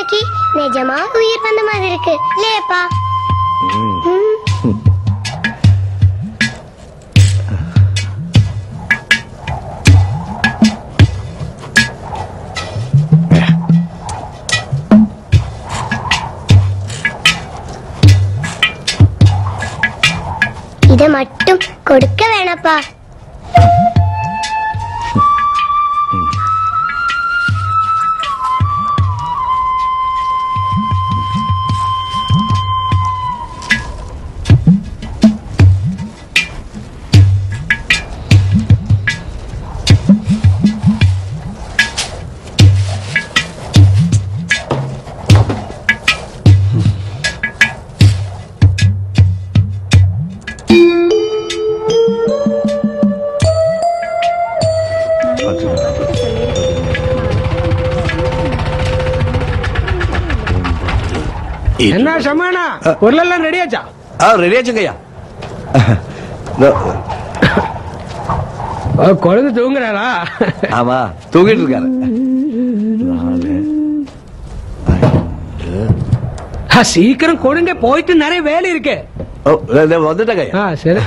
இன்னைக்கு நிஜமா உயிர் வந்த மாதிரி இருக்கு இல்லையப்பா இத மட்டும் கொடுக்க வேணாப்பா என்ன சமானா பொருளெல்லாம் ரெடியாச்சா ஆ ரெடி ஆச்சுங்கய்யா குழந்தை தூங்குறாளா ஆமா தூங்கிட்டு இருக்காரு நாலு ஆ, சீக்கிரம் கொடுங்க போயிட்டு நிறைய வேலை இருக்கு ஓ வந்துட்டேங்க ஆ சரி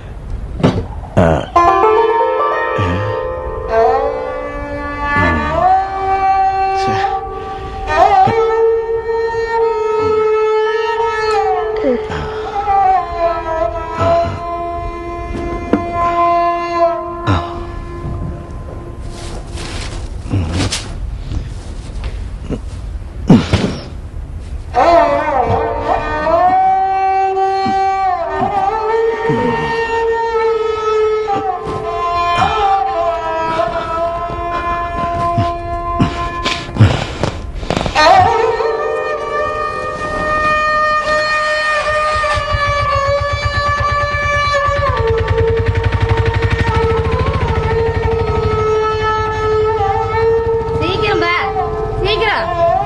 சீக்கிரம் பா சீக்கிரம்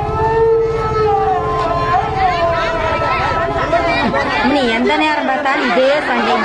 நீ எந்த நேரம் பார்த்தாலும் இதே சண்டை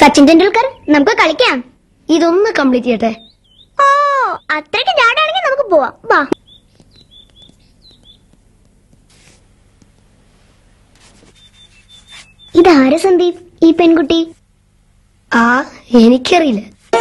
സച്ചിൻ ടെണ്ടുൽക്കർ നമുക്ക് കളിക്കാം ഇതൊന്ന് കംപ്ലീറ്റ് ചെയ്യട്ടെ ഓ അത്രയ്ക്ക് ജാടാണെങ്കിൽ നമുക്ക് പോവാം വാ ഇതാര് സന്ദീപ് ഈ പെൺകുട്ടി ആ എനിക്കറിയില്ല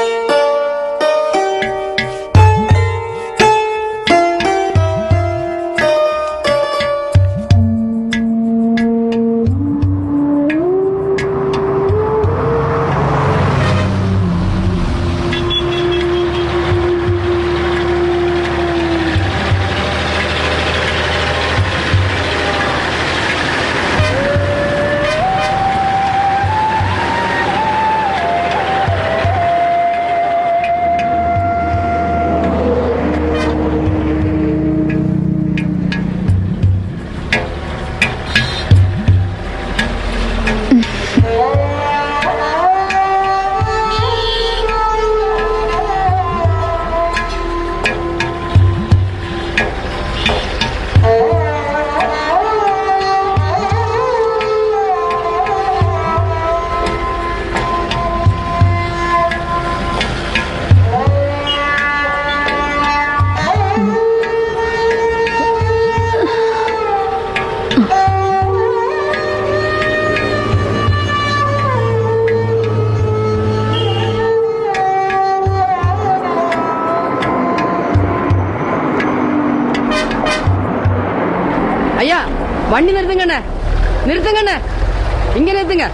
ஐயா வண்டி நிறுத்துங்கண்ணே நிறுத்துங்கண்ணே இங்க நிறுத்துங்க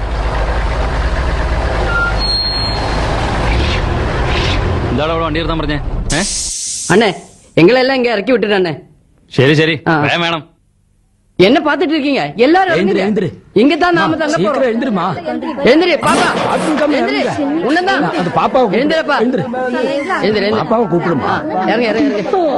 എന്താണ് അവിടെ വണ്ടി നിർത്താൻ പറഞ്ഞേ ഏ அண்ணே எங்களை எல்லாம் இங்க இறக்கி விட்டுட்டானே ശരി ശരി ആ. വേഗം வேണം என்ன பாத்துட்டு இருக்கீங்க எல்லாரும் எழுந்திரு, இறங்குங்க. எழுந்திரு. இங்க தான் நாம தங்க சீக்கிரம் போறோம் எழுந்திருமா எழுந்திரு பாப்பா ஆட்டும் கம்மி, எழுந்திரு இறங்குங்க. உன்னதான் அது பாப்பாவை கூப்பிடு. எழுந்திரப்பா எழுந்திரு. எழுந்திரு எழுந்திரு பாப்பாவை கூப்பிடுமா ஆ, இறங்கு இறங்கு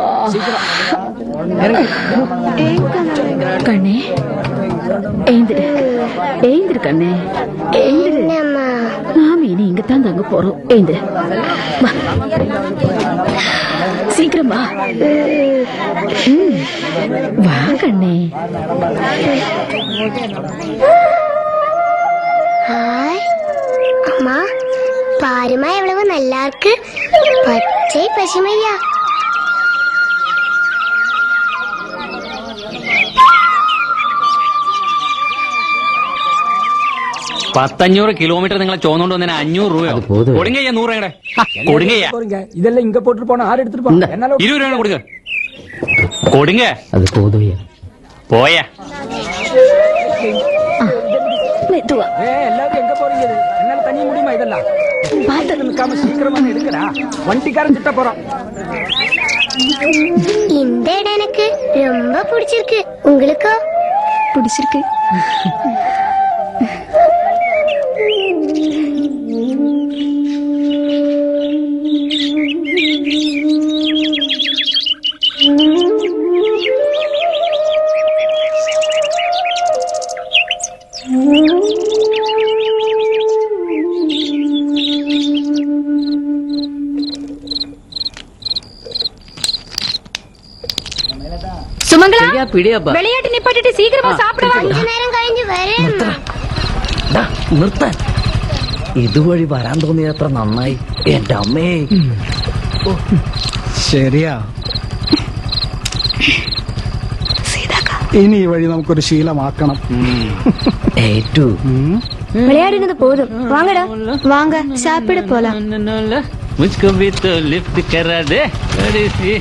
இறங்கு இறங்கு கண்ணே எழுந்திரு எழுந்திரு கண்ணே எழுந்திரு என்னம்மா நாம இனி இங்கத்தான் தங்க போறோம் எழுந்திரு வா. சீக்கிரம் வா ம். வா கண்ணே ഹായ് അമ്മ പാരുമ എவ்வளவு நல்லா இருக்கு பச்சை பசுமையா പത്തഞ്ഞൂറ് കിലോമീറ്റർ നിങ്ങളെ ചോന്നുകൊണ്ട് വന്നതിന് അഞ്ഞൂറ് രൂപയോ പോതും. കൊടുങ്ങയ്യ നൂറ് രൂപയുടെ കൊടുങ്ങയ്യ போறீங்க இதெல்லாம் இங்க போட்டு போனா ஆறு எடுத்துட்டு போங்க என்னால ഇരുപത് രൂപ കൊടുക്ക കൊടുങ്ക அது போதும் പോയ மெதுவா ஏ எல்லாரும் எங்க போறீங்க இது? என்னால தனிய முடியுமா இதெல்லாம் பார்த்து நிக்காம சீக்கிரமா எடுக்கடா வண்டிக்காரன் திட்ட போறான் இந்த இடம் எனக்கு ரொம்ப பிடிச்சிருக்கு உங்களுக்கோ பிடிச்சிருக்கு சுமங்கலா சரியா பிடியாப்பா விளையாட்டு நிப்பாட்டிட்டு சீக்கிரமா சாப்பிட வா கொஞ்ச നേരം കഴിഞ്ഞ് വരേമ്മ നിർത്ത ഇതുവഴി വരാൻ തോന്നിയത് അത്ര നന്നായി എന്റെ അമ്മേ ശരിയാ ഇനി ഈ വഴി നമുക്കൊരു ശീലമാക്കണം ഏറ്റു விளையாடினது போதும் வாங்கடா வாங்க சாப்பிட போலாம் मुझको भी तो लिफ्ट करा दे अरे सी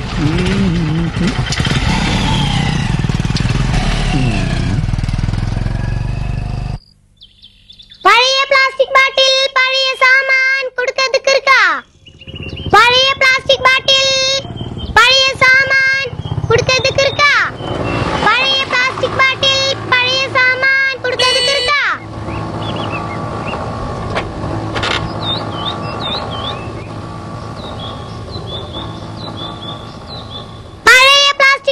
பழைய பிளாஸ்டிக் பாட்டில் பழைய சாமான் கொடுக்கிறதுக்கு இருக்கா பழைய பிளாஸ்டிக் பாட்டில் பழைய சாமான் கொடுக்கிறதுக்கு இருக்கா பழைய பிளாஸ்டிக் பாட்டில் பழைய சாமான் கொடுக்கிறதுக்கு இருக்கா பழைய பிளாஸ்டிக்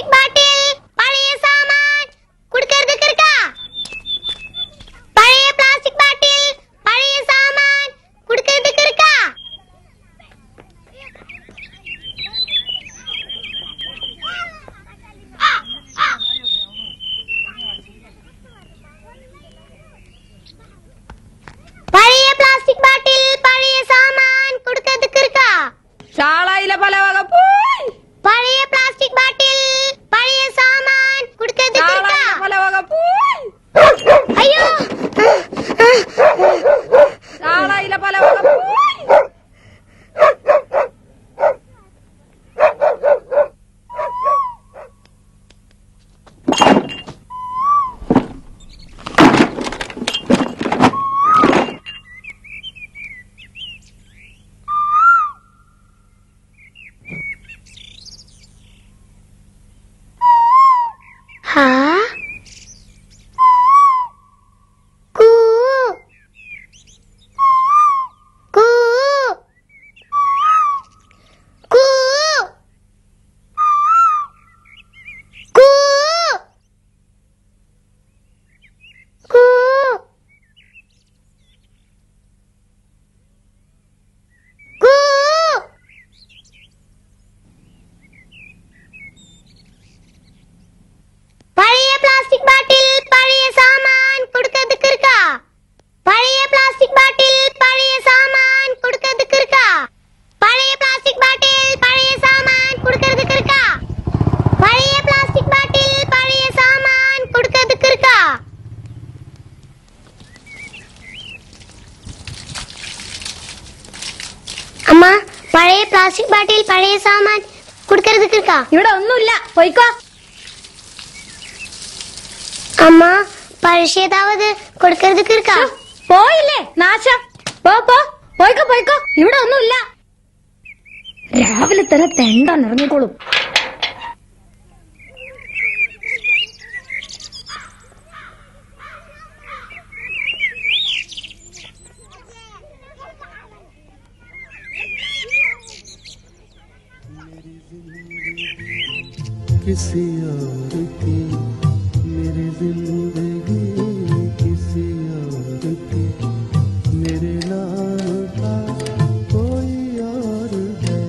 പഴയ പ്ലാസ്റ്റിക് ബാട്ടിൽ പഴയ സാമാൻ കൊടുക്കരുത് இருக்கா ഇവിടെ ഒന്നുമില്ല പോയിക്കോ അമ്മ പഴശ്ശേതാവത് കൊടുക്കരുത് இருக்கா പോയില്ലേ നാശം പോ പോ പോയിക്കോ പോയിക്കോ ഇവിടെ ഒന്നുമില്ല രാവിലെ തന്നെ തെണ്ടാൻ ഇറങ്ങിക്കോളും किसी और की मेरी जिंदगी किसी और की मेरे नाम का कोई और है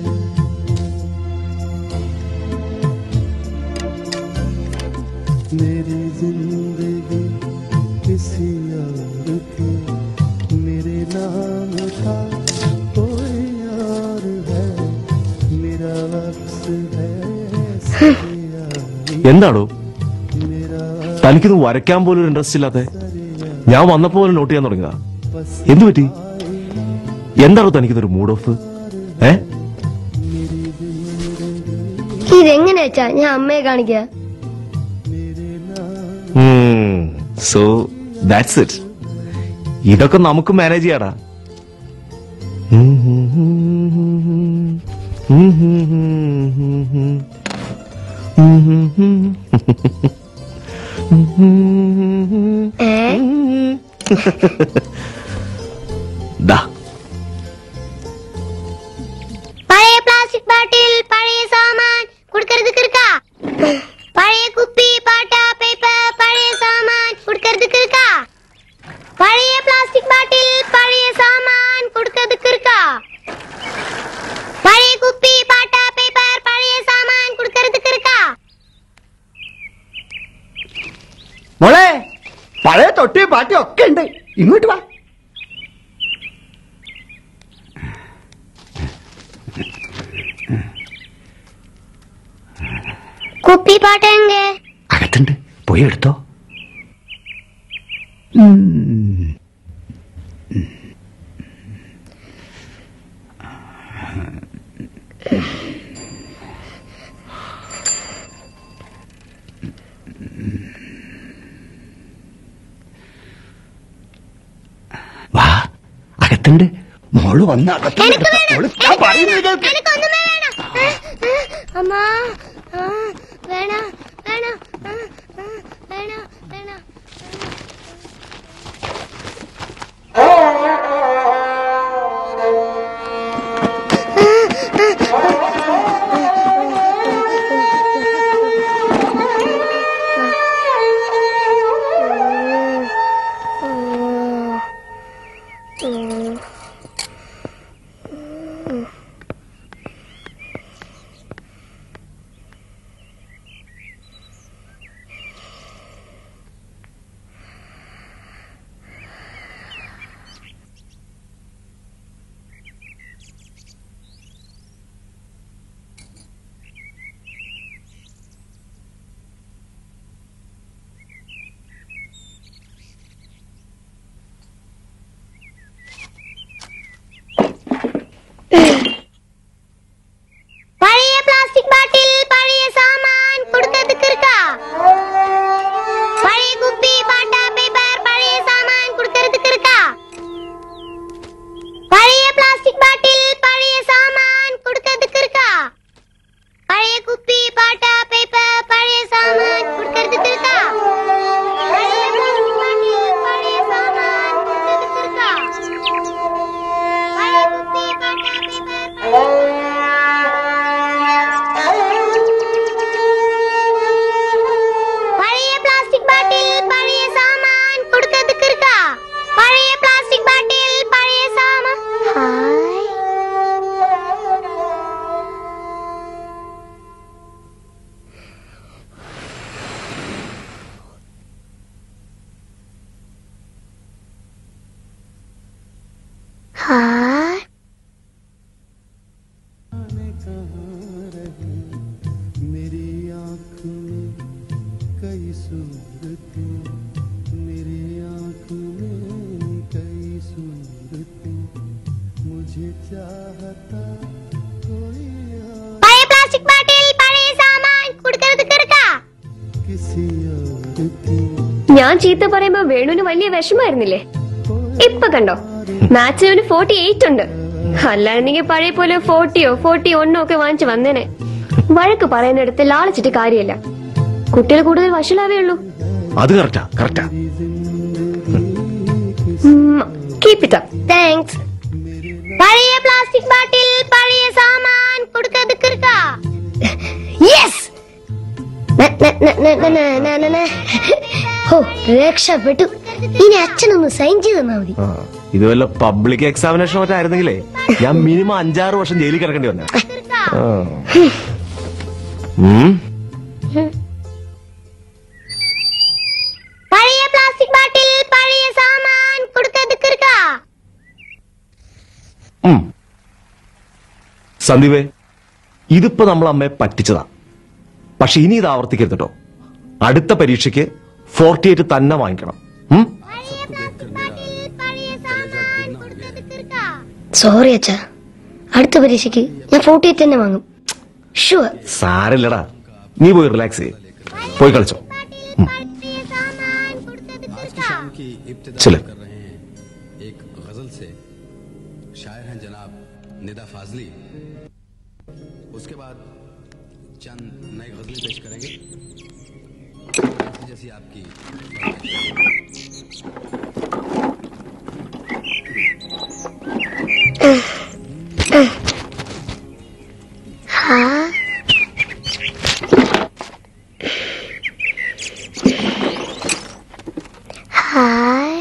मेरी जिंदगी किसी और की मेरे नाम का कोई और है मेरा वक्त है എന്താണോ തനിക്കിത് വരയ്ക്കാൻ പോലും ഒരു ഇൻട്രസ്റ്റ് ഇല്ലാത്ത ഞാൻ വന്നപ്പോ പോലും നോട്ട് ചെയ്യാൻ തുടങ്ങിയതാ എന്തു പറ്റി എന്താണോ തനിക്കിതൊരു മൂഡ് ഓഫ് ഏ ഇതെങ്ങനെ വെച്ചാ ഞാൻ അമ്മയെ കാണിക്കുക സോ ദാറ്റ്സ് ഇറ്റ് ഇതൊക്കെ നമുക്ക് മാനേജ് ചെയ്യാടാ ഏ ദാ പഴയ പ്ലാസ്റ്റിക് ബാട്ടിൽ പഴയ സാമാൻ കൊടുക്കരുത് இருக்கா പഴയ കുപ്പി പാട്ട പേപ്പർ പഴയ സാമാൻ കൊടുക്കരുത് இருக்கா പഴയ പ്ലാസ്റ്റിക് ബാട്ടിൽ പഴയ സാമാൻ കൊടുക്കരുത് இருக்கா പഴയ കുപ്പി പാട്ട പേപ്പർ പഴയ സാമാൻ കൊടുക്കരുത് இருக்கா മോളെ പഴയ തൊട്ടി പാട്ടി ഒക്കെ ഉണ്ട് ഇങ്ങോട്ട് വാ കുപ്പി പാട്ട എങ്ക അകത്തുണ്ട് പോയി എടുത്തോ വാ അകത്തുണ്ട് മോള് വന്ന് അകത്തുണ്ട് എനിക്ക് എടുത്തോ. വേണം മോള് എനിക്ക് ഞാൻ പറയുന്നത് വേണം. കേൾക്ക്. എനിക്കൊന്നും വേണം ഏ, ഏ, അമ്മ ആ, വേണം വേണം ആ, ആ, വേണം വേണം பழைய பிளாஸ்டிக் பாட்டில் பழைய சாமான் கொடுக்கிறதுக்கு இருக்கா பழைய குப்பி பாட்டா பேப்பர் பழைய சாமான் கொடுக்கிறதுக்கு இருக்கா பழைய பிளாஸ்டிக் பாட்டில் பழைய சாமான் கொடுக்கிறதுக்கு இருக்கா பழைய குப்பி பாட்டா பேப்பர் பழைய சாமான் கொடுக்கிறதுக்கு இருக்கா பழைய plastic பாட்டில் பழைய சாமான் கொடுக்கிறதுக்கு இருக்கா பழைய குப்பி பாட்டா பேப்பர் பழைய பழைய பிளாஸ்டிக் பாட்டில் பழைய சாமான் கொடுக்கிறதுக்கு இருக்கா பழைய பிளாஸ்டிக் பாட்டில் பழைய சாமான் ஹாய் हाय मेरी आंख में कई सूरतें मेरी आंख में कई सूरतें मुझे चाहता ഞാൻ ചീത്ത പറയുമ്പോ വേണുവിന് വലിയ വിഷമായിരുന്നില്ലേ ഇപ്പൊ കണ്ടോ മാത്സിന് ഫോർട്ടി എയ്റ്റ് ഉണ്ട് അല്ലായിരുന്നെങ്കിൽ പഴയ പോലെ ഫോർട്ടിയോ ഫോർട്ടി ഒന്നോ ഒക്കെ വാങ്ങിച്ചു വന്നേനെ വഴക്ക് പറയുന്നിടത്ത് ലാളിച്ചിട്ട് കാര്യമില്ല കുട്ടികൾ കൂടുതൽ വഷളാവേ ഉള്ളൂ അത് കറക്റ്റാ കറക്റ്റാ കീപ് ഇറ്റ് അപ്പ് தேங்க்ஸ் பழைய பிளாஸ்டிக் பாட்டில் பழைய சாமான் கொடுக்கிறதுக்கு இருக்கா எஸ் ഓ രക്ഷപ്പെട്ടു ഇനി അച്ഛനൊന്ന് സൈൻ ചെയ്ത് തന്നാ മതി ആ, ഇത് വല്ല പബ്ലിക് എക്സാമിനേഷൻ മറ്റോ ആയിരുന്നെങ്കിലേ ഞാൻ മിനിമം അഞ്ചാറ് വർഷം ജയിലിൽ കിടക്കേണ്ടി വന്നെ ആ. ഉം. பழைய பிளாஸ்டிக் பாட்டில் பழைய சாமான் கொடுக்கிறதுக்கு இருக்கா ഉം. സന്ദീപേ ഇതിപ്പോ നമ്മൾ അമ്മയെ പറ്റിച്ചതാ പക്ഷെ ഇനി ഇത് ആവർത്തിക്കരുത് കേട്ടോ അടുത്ത പരീക്ഷയ്ക്ക് ഫോർട്ടി എയ്റ്റ് തന്നെ വാങ്ങിക്കണം ഉം? സോറി അച്ഛാ അടുത്ത പരീക്ഷയ്ക്ക് ഞാൻ ഫോർട്ടി എയ്റ്റ് തന്നെ വാങ്ങും ഷുവർ സാരില്ലടാ നീ പോയി റിലാക്സ് ചെയ്യ് പോയി കളിച്ചോ ഉം. की इब्तिदा चले। कर रहे हैं एक गजल से शायर हैं जनाब निदा फाजली उसके बाद चंद नई गजलें पेश करेंगे जैसी जैसी आपकी ഹായ്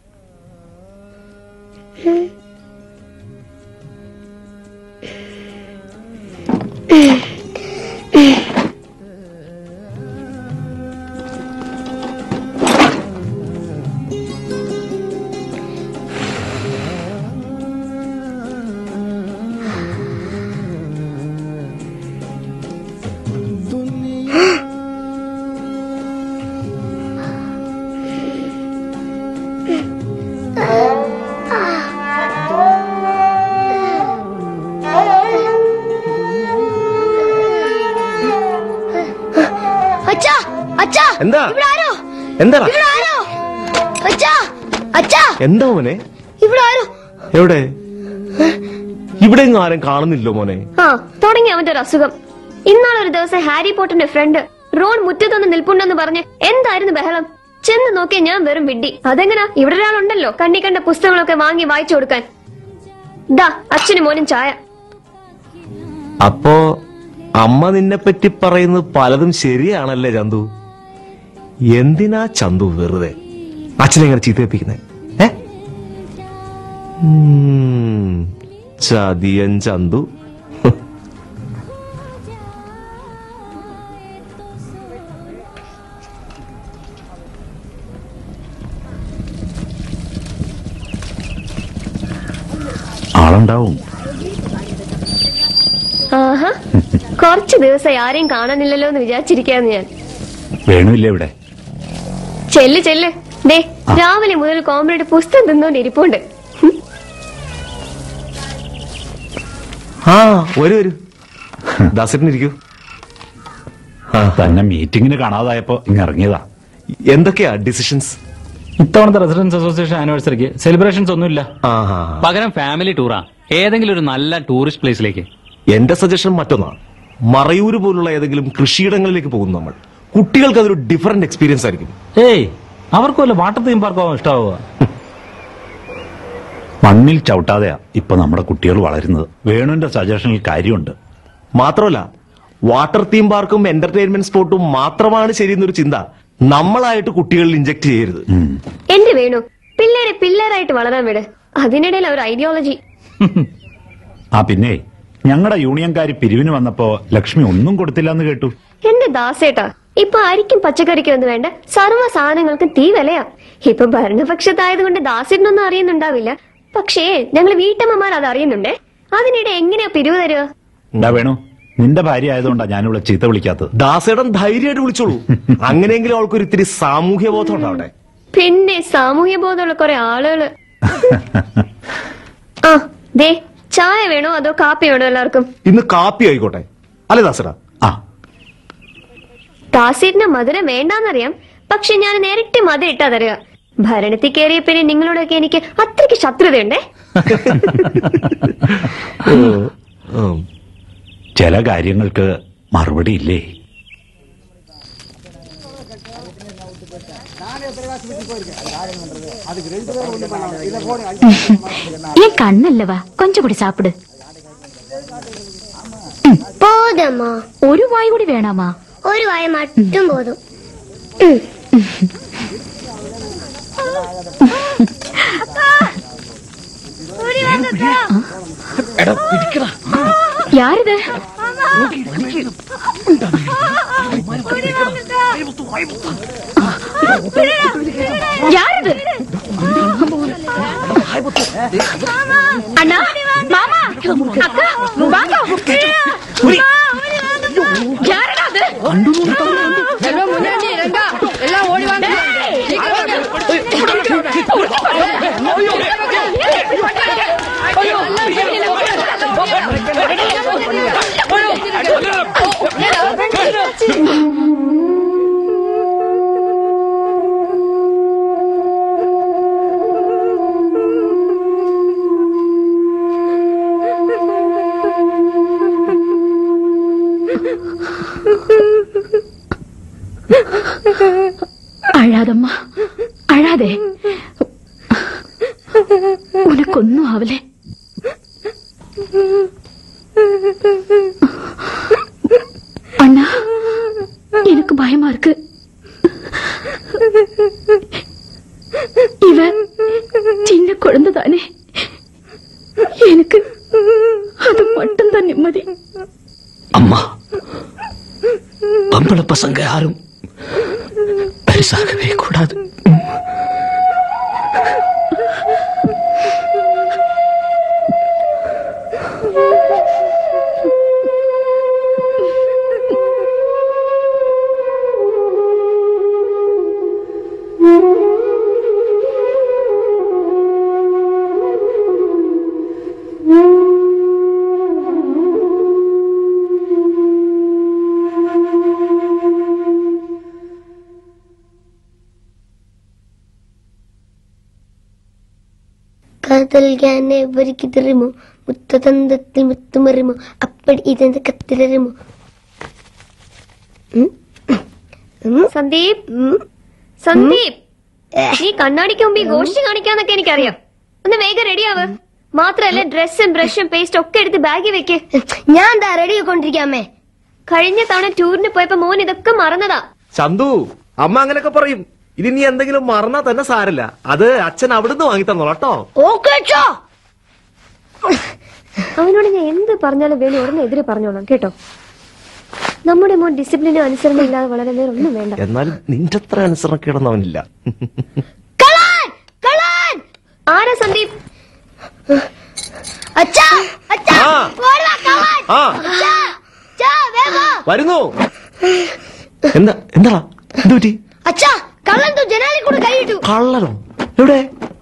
അച്ഛാ അച്ഛാ എന്താ? ഇവിടെ ആരോ എന്താടാ ഇവിടെ ആരോ അച്ഛാ അച്ഛാ എന്താ മോനെ ഇവിടെ ആരോ എവിടെ ഇവിടെ എങ്ങും ആരും കാണുന്നില്ലോ മോനെ ആ തുടങ്ങി അവന്റെ ഒരു അസുഖം ഇന്നാളൊരു ദിവസം ഹാരി പോട്ടറിന്റെ ഫ്രണ്ട് റോഡ് മുറ്റത്തൊന്ന് നിൽപ്പുണ്ടെന്ന് പറഞ്ഞ് എന്തായിരുന്നു ബഹളം ചെന്ന് നോക്കിയ ഞാൻ വെറും വിഡ്ഡി അതെങ്ങനാ ഇവിടെ ഒരാളുണ്ടല്ലോ കണ്ണി കണ്ട പുസ്തകങ്ങളൊക്കെ വാങ്ങി വായിച്ചു കൊടുക്കാൻ ദാ അച്ഛനും മോനും ചായ അപ്പോ അമ്മ നിന്നെ പറ്റി പറയുന്നത് പലതും ശരിയാണല്ലേ ചന്തു എന്തിനാ ചന്തു വെറുതെ അച്ഛനെങ്ങനെ ചീത്തപ്പിക്കുന്നേ ഏ ഉം, ചതിയൻ ചന്തു ആളുണ്ടാവും ആഹാ കുറച്ച് ദിവസം ആരെയും കാണാനില്ലല്ലോ എന്ന് വിചാരിച്ചിരിക്കാന്ന് ഞാൻ വേണുവില്ലേ ഇവിടെ ചെല്ല് ചെല്ല് ദേ രാവിലെ മുതൽ കോമഡിയുടെ പുസ്തകം തിന്നോണ്ട് ഇരിപ്പുണ്ട് ആ വരൂ വരൂ ദാസേട്ടനിരിക്കൂ തന്നെ മീറ്റിംഗിന് കാണാതായപ്പോ ഇങ്ങ് ഇറങ്ങിയതാ എന്തൊക്കെയാ ഡിസിഷൻസ് ഇത്തവണത്തെ റെസിഡൻസ് അസോസിയേഷൻ ആനിവേഴ്സറിക്ക് സെലിബ്രേഷൻസ് ഒന്നുമില്ല പകരം ഫാമിലി ടൂറാ ഏതെങ്കിലും ഒരു നല്ല ടൂറിസ്റ്റ് പ്ലേസിലേക്ക് എന്റെ സജഷൻ മറ്റൊന്നാണ് മറയൂര് പോലുള്ള ഏതെങ്കിലും കൃഷിയിടങ്ങളിലേക്ക് പോകുന്നു നമ്മൾ കുട്ടികൾക്ക് അതൊരു ഡിഫറെന്റ് എക്സ്പീരിയൻസ് ആയിരിക്കും ഏയ് അവർക്ക് വല്ല വാട്ടർ തീം പാർക്കാവും ഇഷ്ടാവുക മണ്ണിൽ ചവിട്ടാതെയാ ഇപ്പൊ നമ്മുടെ കുട്ടികൾ വളരുന്നത് വേണുവിന്റെ സജഷനിൽ കാര്യമുണ്ട് മാത്രമല്ല വാട്ടർ തീം പാർക്കും എന്റർടൈൻമെന്റ് സ്പോട്ടും മാത്രമാണ് ശരിയെന്നൊരു ചിന്ത നമ്മളായിട്ട് കുട്ടികളിൽ ഇഞ്ചക്ട് ചെയ്യരുത് എന്റെ വേണു പിള്ളേരെ പിള്ളേരായിട്ട് വളരാൻ വിട് അതിനിടയിൽ ഒരു ഐഡിയോളജി ആ പിന്നെ ഞങ്ങളുടെ യൂണിയൻകാരി പിരിവിന് വന്നപ്പോ ലക്ഷ്മി ഒന്നും കൊടുത്തില്ല എന്ന് കേട്ടു എന്റെ ദാസേട്ടാ ഇപ്പൊ അരിക്കും പച്ചക്കറിക്കും ഒന്നും വേണ്ട സർവ്വ സാധനങ്ങൾക്കും തീ വിലയാ ഇപ്പൊ ഭരണപക്ഷത്തായതുകൊണ്ട് ദാസേട്ടനൊന്നും അറിയുന്നുണ്ടാവില്ല പക്ഷേ ഞങ്ങൾ വീട്ടമ്മമാർ അത് അറിയുന്നുണ്ടേ അതിനിടെ എങ്ങനെയാ പിരിവ് തരുക എന്താ വേണു നിന്റെ ഭാര്യ ആയതുകൊണ്ടാ ഞാനിവിടെ ചീത്ത വിളിക്കാത്തത് ദാസേടൻ ധൈര്യമായിട്ട് വിളിച്ചോളൂ അങ്ങനെയെങ്കിലും അവൾക്കൊരു ഇത്തിരി സാമൂഹ്യ ബോധം ഉണ്ടാവട്ടെ പിന്നെ സാമൂഹ്യ ബോധമുള്ള കുറെ ആളുകള് ആ ദേ ചായ വേണോ അതോ കാപ്പി വേണോ എല്ലാവർക്കും ഇന്ന് കാപ്പി ആയിക്കോട്ടെ അല്ലേ ദാസേടാ ദാസേട്ടിന് മധുരം വേണ്ടാന്നറിയാം പക്ഷെ ഞാൻ നേരിട്ട് മതി ഇട്ടാ തരിക ഭരണത്തിൽ കയറിയ പിന്നെ നിങ്ങളോടൊക്കെ എനിക്ക് അത്രയ്ക്ക് ശത്രുതയുണ്ടേ ഉം. ചില കാര്യങ്ങൾക്ക് മറുപടി ഇല്ലേ ஏன் கண்ணல்லவா கொஞ்சம் கூட சாப்பிடு போதம்மா ஒரு வாய் கூட வேணாமா ஒரு வாய் மட்டும் போதும் എടാ പിടിക്കടാ யாருது யாருது அண்ணா மாமா அக்கா வாங்க யாருடா அது எல்லாம் முன்னாடி ரெண்டா எல்லாம் ஓடி வாங்க சீக்கிரம் அழாதம்மா அழாதே உனக்கு ஒன்னும் ஆவலே அண்ணா எனக்கு பயமா இருக்கு இவ சின்ன குழந்தை தானே எனக்கு அது மட்டும்தான் நிம்மதி அம்மா பொம்பளை பசங்க யாரும் பெருசாகவே கூடாது காதல் ஞான ఎవరికి தெரியுமோ முத்த தந்தத்தில் முத்து மருமோ அப்படி இதந்த கத்திரமோ സന്ദീപ് സന്ദീപ് നീ കണ്ണാടിക്ക് മുമ്പ് ഈ ഗോഷ്ടി കാണിക്കാന്നൊക്കെ എനിക്കറിയാം ഒന്ന് വേഗം റെഡിയാവ് മാത്രല്ല ഡ്രസ്സും ബ്രഷും പേസ്റ്റ് ഒക്കെ എടുത്ത് ബാഗിൽ വെക്ക് ഞാൻ എന്താ റെഡി ആയിക്കൊണ്ടിരിക്കാമേ കഴിഞ്ഞ തവണ ടൂറിന് പോയപ്പോ മോൻ ഇതൊക്കെ മറന്നതാ ചന്തു അമ്മ അങ്ങനെയൊക്കെ പറയും ഇനി നീ എന്തെങ്കിലും മറന്നാ തന്നെ സാരില്ല അത് അച്ഛൻ അവിടുന്ന് വാങ്ങി തന്നോളാം കേട്ടോ ഓക്കെ അവനോട് ഞാൻ എന്ത് പറഞ്ഞാലും വേണി ഉടനെ എതിരെ പറഞ്ഞോളാം കേട്ടോ നമ്മുടെ മോൻ ഡിസിപ്ലിനും അനുസരണ ഇല്ലാതെ വളരെ വേറെ ഒന്നും വേണ്ട എന്നാലും നിന്റെ അത്ര അനുസരണക്കേടൊന്നും അവനില്ല ആരാ സന്ദീപ് അച്ഛാ അച്ഛാ ആ. ഓടി വാ, കള്ളൻ. ആ അച്ഛാ, അച്ഛാ, വേഗം. വരുന്നു എന്താ എന്താ എന്ത് പറ്റി അച്ഛാ കള്ളൻ തൂ ജനാലിൽ കൂടെ കൈയിട്ടു കള്ളനോ എവിടെ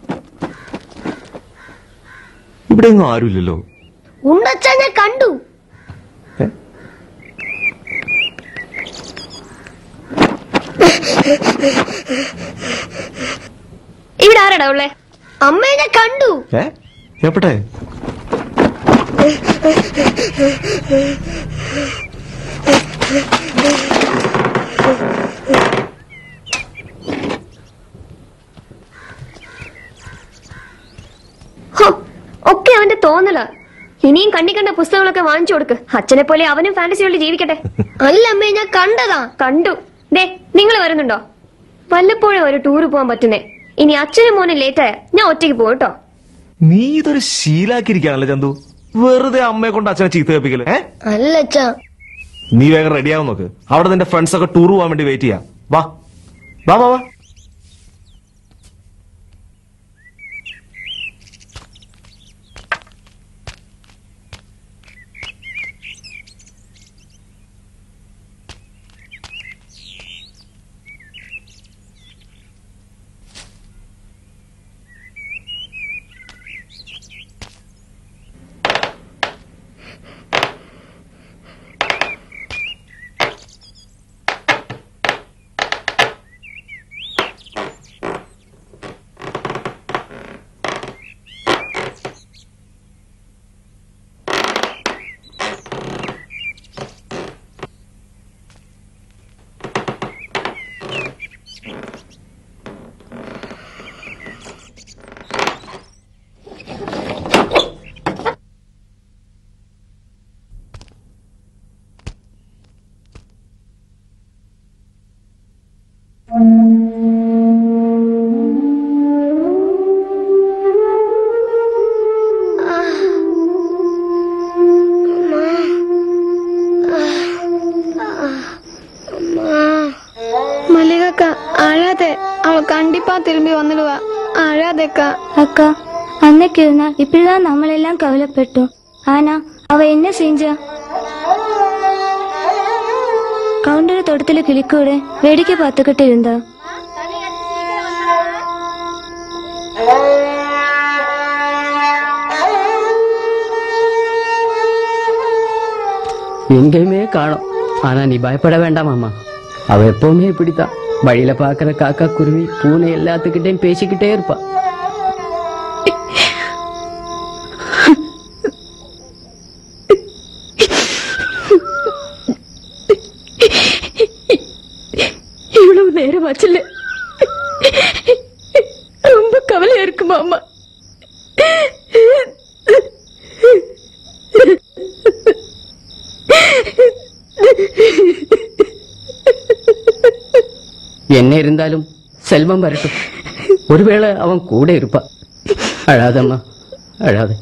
ഇവിടെ ഒന്നും ആരുമില്ലല്ലോ ഉണ്ടച്ഛാ ഞാൻ കണ്ടു ഇവിടെ ആരാടാ ഉള്ളേ അമ്മയെ ഞാൻ കണ്ടു ഏ എവിടെ ഹോ, ഒക്കെ അവന്റെ തോന്നല ഇനിയും കണ്ണി കണ്ട പുസ്തകങ്ങളൊക്കെ വാങ്ങിച്ചു കൊടുക്ക് അച്ഛനെ പോലെ അവനും ഫാന്റസിയോട് ജീവിക്കട്ടെ അല്ല അമ്മേ ഞാൻ കണ്ടതാ കണ്ടു ദേ നിങ്ങൾ വരുന്നുണ്ടോ വല്ലപ്പോഴും ഒരു ടൂർ പോകാൻ പറ്റുന്നേ ഇനി അച്ഛനും മോനും ലേറ്റ് ആയ ഞാൻ ഒറ്റയ്ക്ക് പോകും കേട്ടോ നീ ഇതൊരു ശീലാക്കിയിരിക്കാണല്ലോ ചന്തു വെറുതെ അമ്മയെ കൊണ്ട് അച്ഛനെ ചീത്ത കേൾപ്പിക്കല് ഏ അല്ല അച്ഛാ നീ വേഗം റെഡിയാവും നോക്ക് അവിടെ നിന്റെ ഫ്രണ്ട്സ് ഒക്കെ ടൂർ പോകാൻ വേണ്ടി വെയിറ്റ് ചെയ്യാം വാ വാ വാ വാ கண்டிப்பா திரும்பி வந்துடுவா அழாதேக்கா அக்கா அன்னைக்கு ஒரு நாள் இப்படிதான் நம்மளெல்லாம் கவலைப்பட்டோம் ஆனா அவ என்ன செஞ்சா கவுண்டர் தோட்டத்துல கிளிக்கூட வேடிக்கை பார்த்துக்கிட்டு இருந்தா எங்கேயுமே காணோம் ஆனா நீ பயப்பட வேண்டாம் அம்மா அவ எப்பவுமே இப்படித்தான் வழியில பாக்குற காக்கா குருவி பூனை எல்லாத்துக்கிட்டையும் பேசிக்கிட்டே இருப்பா இவ்வளவு நேரம் ஆச்சுல ரொம்ப கவலையா இருக்குமா அம்மா என்ன இருந்தாலும் செல்வம் வரட்டும் ஒருவேளை அவன் கூட இருப்பா அழாதம்மா அழாத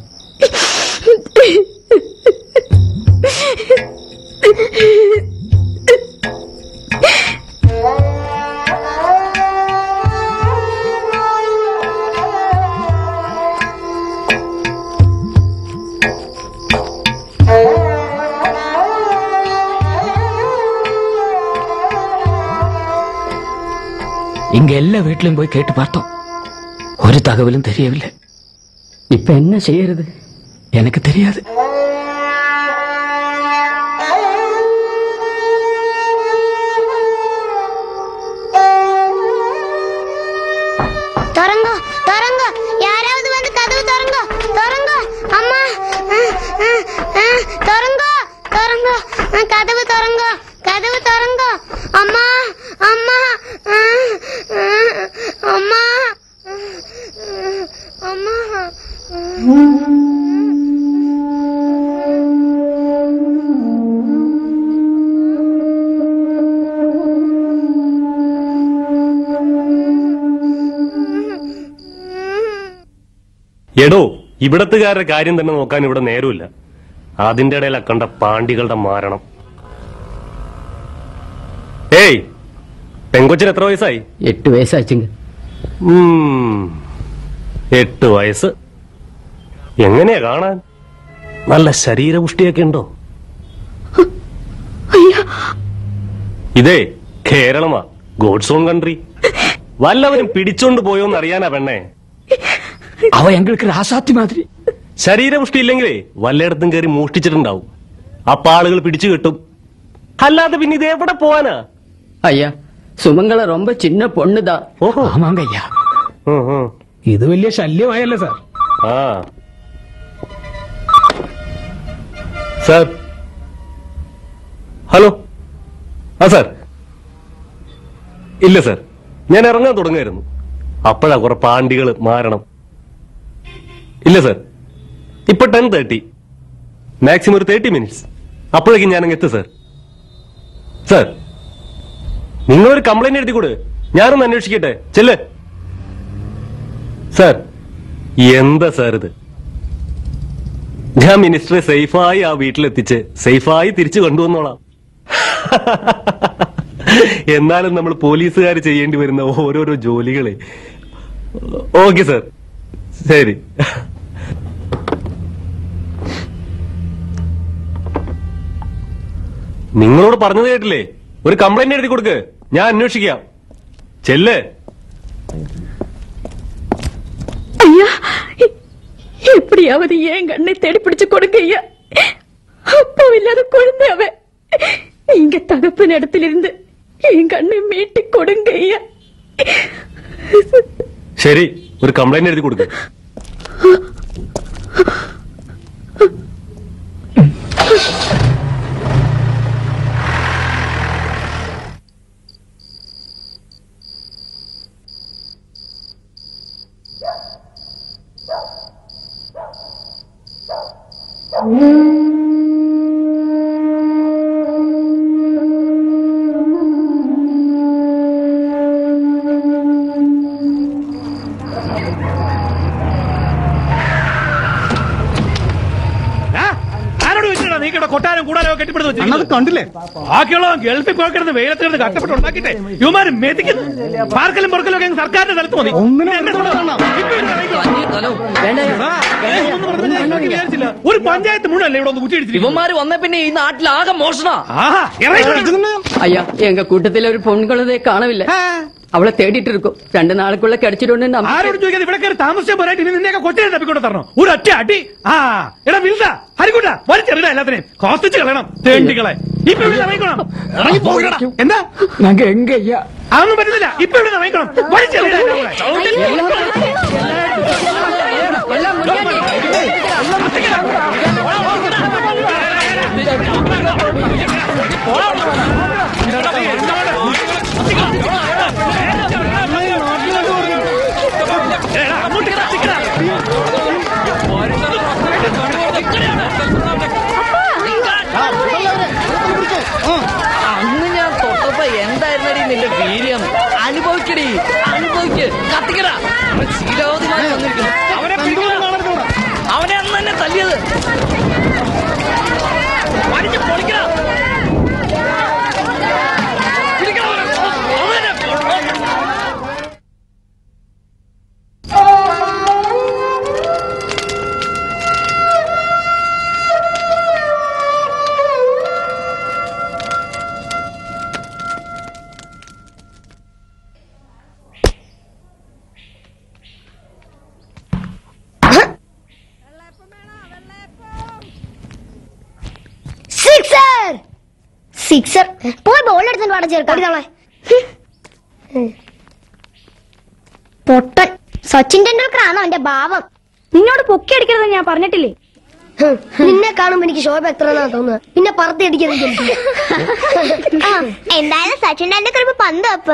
இங்க எல்லா வீட்லயும் போய் கேட்டு பார்த்தோம் ஒரு தகவலும் தெரியவில்லை இப்ப என்ன செய்யறது எனக்கு தெரியாது திறங்க திறங்க யாராவது வந்து கதவு திறங்க திறங்க அம்மா அஹ், அஹ், அஹ், திறங்க திறங்க அஹ், கதவு திறங்க கதவு திறங்க அம்மா அம்மா அஹ், அஹ், அம்மா அஹ், அம்மா എടോ ഇവിടത്തുകാരുടെ കാര്യം തന്നെ നോക്കാൻ ഇവിടെ നേരമില്ല അതിന്റെ ഇടയിൽ കണ്ട പാണ്ടികളുടെ മാരണം ഏയ് പെങ്കൊച്ചിന് എത്ര വയസ്സായി എട്ട് വയസ്സാച്ചിങ്ക ഉം, എട്ട് വയസ്സ് എങ്ങനെയാ കാണാൻ നല്ല ശരീരപുഷ്ടിയൊക്കെ ഉണ്ടോ ഇതേ കേരളമാ ഗോഡ്സ് ഓൺ കൺട്രി വല്ലവരും പിടിച്ചോണ്ട് പോയോന്ന് അറിയാനാ പെണ്ണേ അവ എങ്ങൾക്ക് രാസാത്തി മാതിരി ശരീരപുഷ്ടി ഇല്ലെങ്കിലേ വല്ലയിടത്തും കയറി മോഷ്ടിച്ചിട്ടുണ്ടാവും അപ്പൊ ആളുകൾ പിടിച്ചു കിട്ടും അല്ലാതെ പിന്നെ ഇത് എവിടെ പോവാനാ ஐயா சுமங்கல ரொம்ப சின்ன பொண்ணுதான் ஆமாங்க ஐயா ഇത് വലിയ ശല്യമായല്ലോ സാർ ആ സാർ ഹലോ ആ സാർ ഇല്ല സാർ ഞാൻ ഇറങ്ങാൻ തുടങ്ങായിരുന്നു അപ്പോഴാ കുറെ പാണ്ടികൾ മാരണം ഇല്ല സാർ ഇപ്പൊ ടെൻ തേർട്ടി മാക്സിമം ഒരു തേർട്ടി മിനിറ്റ്സ് അപ്പോഴേക്കും ഞാൻ അങ്ങ് എത്തും സാർ സാർ നിങ്ങളൊരു കംപ്ലൈന്റ് എഴുതി കൊടു ഞാനൊന്ന് അന്വേഷിക്കട്ടെ ചെല്ല് സാർ എന്താ സാർ ഇത് ഞാൻ മിനിസ്റ്ററെ സേഫായി ആ വീട്ടിലെത്തിച്ച് സേഫായി തിരിച്ചു കൊണ്ടുവന്നോളാം എന്നാലും നമ്മൾ പോലീസുകാർ ചെയ്യേണ്ടി വരുന്ന ഓരോരോ ജോലികളെ ഓക്കെ സാർ ശരി നിങ്ങളോട് പറഞ്ഞത് കേട്ടില്ലേ ഒരു കംപ്ലൈന്റ് എഴുതി കൊടുക്ക് ഞാൻ അന്വേഷിക്കാം ചെല്ല് ஐயா எப்படியாவது ஏன் கண்ணை தேடி பிடிச்சு கொடுங்க ஐயா அப்பா இல்லாத குழந்தை அவன் நீங்க தகப்பன் இடத்திலிருந்து என் கண்ணை மீட்டி கொடுங்க ஐயா ശരി ഒരു കംപ്ലൈന്റ് എഴുതി കൊടുക്ക് ആരോട് വെച്ചിട്ടാ നീ ബാക്കിയുള്ള കൊട്ടാരം കൂടാരോ കെട്ടിപ്പിടുത്ത് അണ്ണത് കണ്ടില്ലേ ബാക്കിയുള്ള ഗൾഫിൽ പോയി കിടന്ന് വെയിലത്ത് കിടന്ന് കഷ്ടപ്പെട്ട് ഉണ്ടാക്കിട്ടെ ഇവമാര് മെതിക്കുന്നു പാർക്കലും പുറക്കലും ഒക്കെ അങ്ങ് സർക്കാരിന്റെ സ്ഥലത്ത് മതി എന്നെ കൊണ്ട് ഇപ്പൊ ഇവര് ഇറങ്ങിക്കോ. എടാ, ഒന്നും പറഞ്ഞാ ഞാൻ വിചാരിച്ചില്ല. ഒരു പഞ്ചായത്ത് മുഴുവല്ലേ ഇവിടെ ഒന്ന് കുറ്റിയടിച്ചിരിക്കും ഇവന്മാര് വന്ന പിന്നെ ഈ നാട്ടിലാകെ മോഷണ ஆஹா இறங்கி ஐயா எங்க கூட்டத்துல ஒரு பொன் குழந்தைய காணவில்லை அவளை தேடிட்டு இருக்கோம் ரெண்டு நாளுக்குள்ள கிடைச்சிடும் ആരോട് ചോദിക്കാതെ ഇവിടെ കയറി താമസിച്ച പോരായിട്ട് ഇനി നിന്നെയൊക്കെ കൊച്ചിനെ തപ്പിക്കൊണ്ട് തരണം ഒരു ഒറ്റ അടി ആ എടാ വിൽത ഹരിക്കൂട്ട വലിച്ചെറിടാ എല്ലാത്തിനെയും കോസ്റ്റിച്ച് കളയണം തേണ്ടികളെ ഇപ്പൊ ഇവിടെ ഇറങ്ങിക്കണം ഇറങ്ങി പോകണം എന്താ நாங்க எங்க ஐயா അതൊന്നും പറ്റുന്നില്ല ഇപ്പൊ ഇവിടെ ഇറങ്ങിക്കണം വലിച്ചെറിടാ എല്ലാം കൂടെ. എടാ, അങ്ങോട്ട് കത്തിക്കടാ. അന്ന് ഞാൻ തൊട്ടപ്പോ എന്തായിരുന്നടി നിന്റെ വീര്യം അനുഭവിക്കടി അനുഭവിക്ക് കത്തിക്കടാ ശീലാവതിമാരി വന്നിരിക്കുന്നു അവനെ പിടിക്കണം. അവനെ അന്ന് തന്നെ തല്ലിയത് വലിച്ച് പൊളിക്കടാ. പിടിക്കണം അവനെ. അവനെ. സിക്സർ സിക്സർ പോയി ബോൾ എടുത്തിട്ട് വേണം ചേർക്കാം പൊട്ടൻ സച്ചിൻ ടെണ്ടുൽക്കർ ആണോ എന്റെ ഭാവം നിന്നോട് പൊക്കി അടിക്കരുത് ഞാൻ പറഞ്ഞിട്ടില്ലേ ഹും, നിന്നെ കാണുമ്പോ എനിക്ക് ശോഭ എത്ര തോന്നുന്നത് പിന്നെ പറത്തി അടിക്കുന്നത് എന്തായാലും സച്ചിൻ ടെണ്ടുൽക്കർ ഇപ്പൊ പന്ത് അപ്പ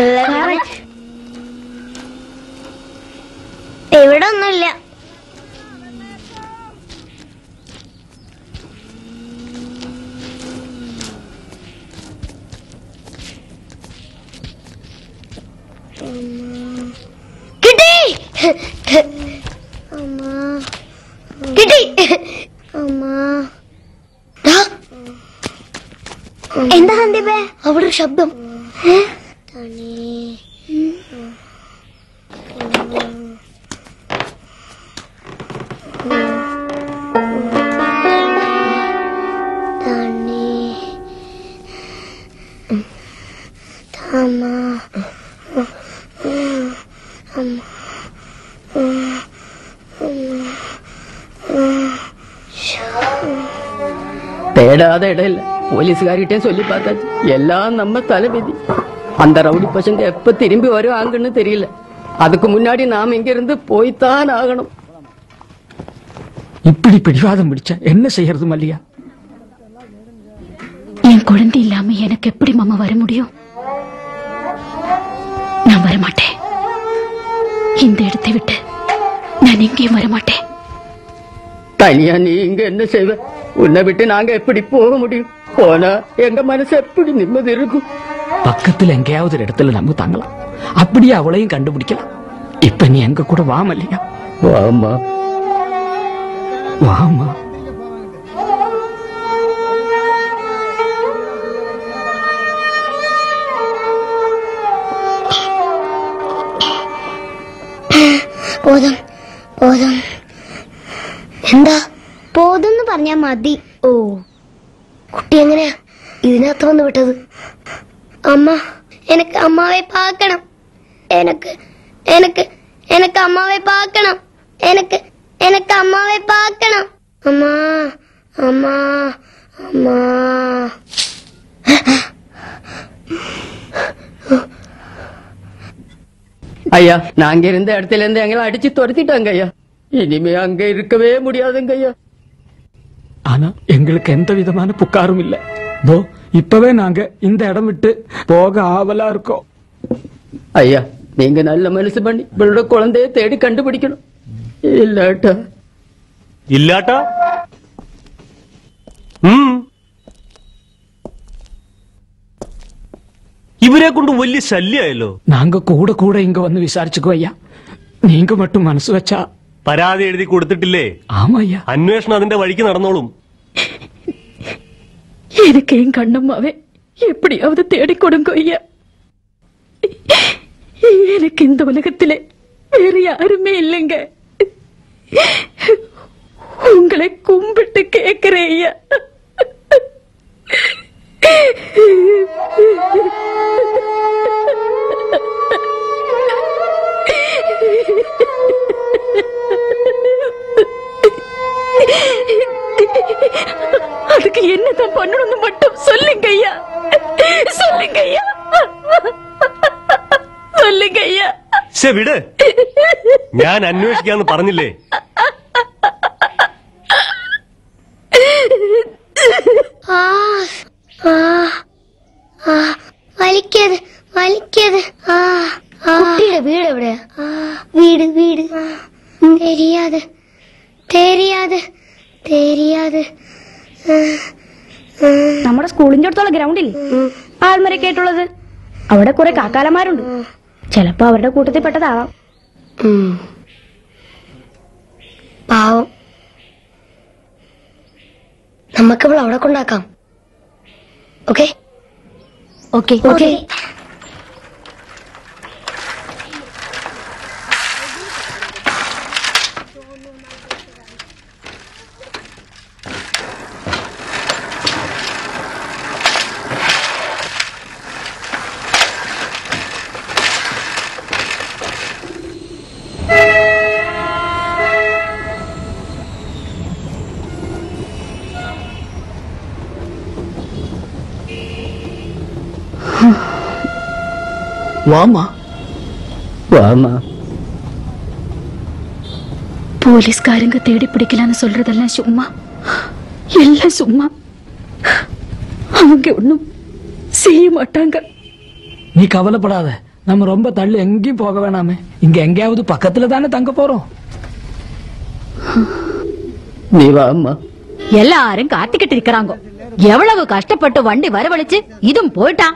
ഇവിടെ ഒന്നുമില്ല കിട്ടി അമ്മ കിട്ടി അമ്മ ദാ. എന്താ സന്ദീപേ അവിടെ ഒരു ശബ്ദം ഏ? അമ്മ தேடாத இடம் இல்ல போலீஸ்காரிட்டே சொல்லி பார்த்தாச்சு எல்லாம் நம்ம தலைவிதி அந்த ரவுடி பசங்க எப்ப திரும்பி வருவாங்கன்னு தெரியல அதுக்கு முன்னாடி நாம் இங்க இருந்து போய்த்தான் ஆகணும் இப்படி பிடிவாதம் பிடிச்சா என்ன செய்யறது மல்லியா என் குழந்தை இல்லாம எனக்கு எப்படி மாமா வர முடியும் நான் வரமாட்டேன் இந்த இடத்தை விட்டு நான் எங்கேயும் வரமாட்டேன் தனியா நீ இங்க என்ன செய்வ உன்னை விட்டு நாங்க எப்படி போக முடியும் போனா எங்க மனசு எப்படி நிம்மதி இருக்கும் பக்கத்துல எங்கேயாவது ஒரு இடத்துல நம்ம தங்கலாம் அப்படியே அவளையும் கண்டுபிடிக்கலாம் இப்ப நீ எங்க கூட வா மல்லியா வாமா வாமா പോതും പോതും എന്താ പോതെന്ന് പറഞ്ഞാ മതി ഓ കുട്ടി എങ്ങനെയാ ഇതിനകത്ത് വന്ന് വിട്ടത് അമ്മ എനക്ക് അമ്മാവെ പാക്കണം എനക്ക് എനക്ക് എനക്ക് അമ്മാവെ പാക്കണം എനക്ക് എനക്ക് അമ്മാവെ പാക്കണം അമ്മ അമ്മ അമ്മ ஐயா நாங்க இருந்த இடத்துல இருந்து எங்களை அடிச்சு துரத்திட்டாங்க ஐயா இனிமே அங்க இருக்கவே முடியாதுங்க ஐயா ஆனா எங்களுக்கு எந்த விதமான புக்காரும் இல்ல தோ இப்பவே நாங்க இந்த இடம் விட்டு போக ஆவலா இருக்கோம் ஐயா நீங்க நல்ல மனசு பண்ணி இவளோட குழந்தைய தேடி கண்டுபிடிக்கணும் இல்லாட்டா ഇല്ലാട്ടാ ഉം. ഇവരെ കൊണ്ട് വലിയ ശല്യമായല്ലോ நாங்க கூட கூட இங்க வந்து விசாரிச்சுக்கோ ஐயா நீங்க மட்டும் மனசு வச்சா പരാതി എഴുതി കൊടുത്തിട്ടില്ലേ ஆமா ஐயா അന്വേഷണം അതിന്റെ വഴിക്ക് നടന്നോളും எனக்கு என் கண்ணம்மாவே எப்படியாவது தேடி கொடுங்க ஐயா எனக்கு இந்த உலகத்திலே வேற யாருமே இல்லைங்க உங்களை கும்பிட்டு கேக்குறேன் ஐயா அதுக்கு என்னதான் பண்ணணும்னு மட்டும் சொல்லுங்க ஐயா சொல்லுங்க ஐயா சொல்லுங்க ஐயா ശേ വിട് ഞാൻ അന്വേഷിക്കാന്ന് പറഞ്ഞില്ലേ ആ ആ ആ വലിക്കത് വലിക്കത് ആ ആ കുട്ടിയുടെ വീട് എവിടെയാ വീട് വീട് തെരിയാതെ തെരിയാതെ തെരിയാതെ നമ്മുടെ സ്കൂളിന്റെ അടുത്തുള്ള ഗ്രൗണ്ടിൽ ആൽമരൊക്കെ ആയിട്ടുള്ളത് അവിടെ കുറെ കാക്കാലന്മാരുണ്ട് ചിലപ്പോ അവരുടെ കൂട്ടത്തിൽ പെട്ടതാവാം പാവം നമുക്കവൾ അവിടെ കൊണ്ടാക്കാം ഓക്കെ ഓക്കെ ഓക്കെ வாமா வாமா போலீஸ்காரங்க தேடி பிடிக்கலான்னு சொல்றதெல்லாம் சும்மா எல்லாம் சும்மா அவங்க ஒண்ணும் செய்ய மாட்டாங்க நீ கவலைப்படாத நம்ம ரொம்ப தள்ளி எங்கேயும் போக வேணாமே இங்க எங்கேயாவது பக்கத்துல தானே தங்க போறோம் நீ வாமா எல்லாரும் காத்துக்கிட்டு இருக்கிறாங்க எவ்வளவு கஷ்டப்பட்டு வண்டி வரவழைச்சு இதுவும் போயிட்டான்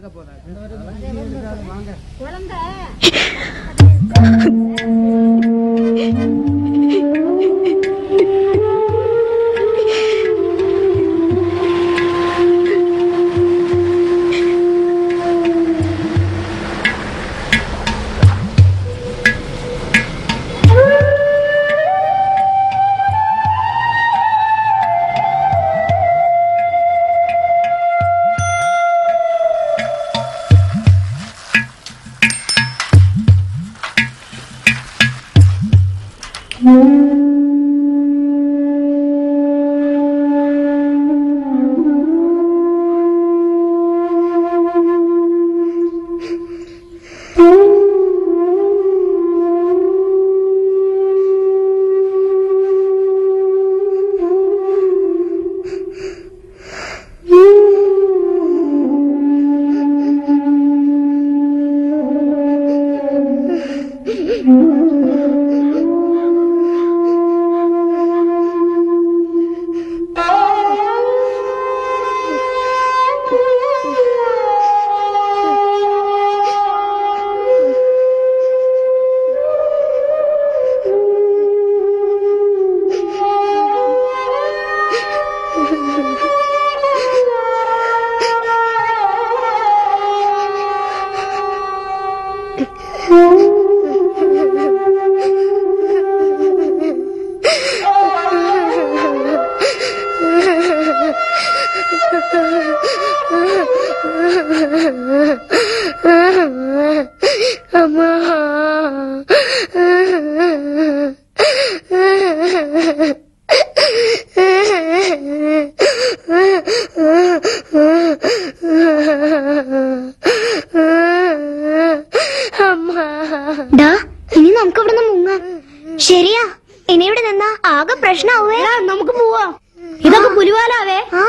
ഡാ ഇനി നമുക്ക് ഇവിടെ നിന്ന് മുങ്ങാം ശരിയാ ഇനി ഇവിടെ നിന്നാ ആകെ പ്രശ്നാവേ നമുക്ക് പോവാം ഇതൊക്കെ പുലിവാലാവേ ആ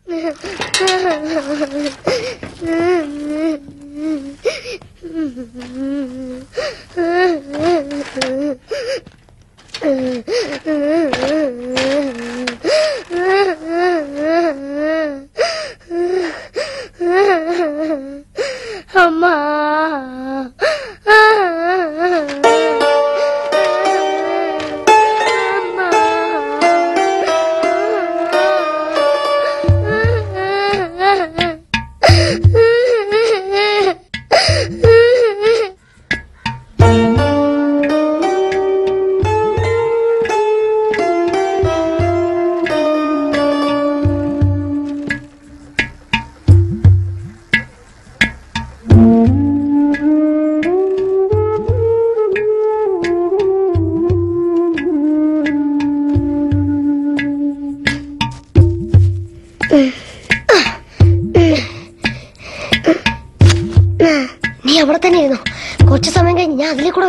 അമ്മ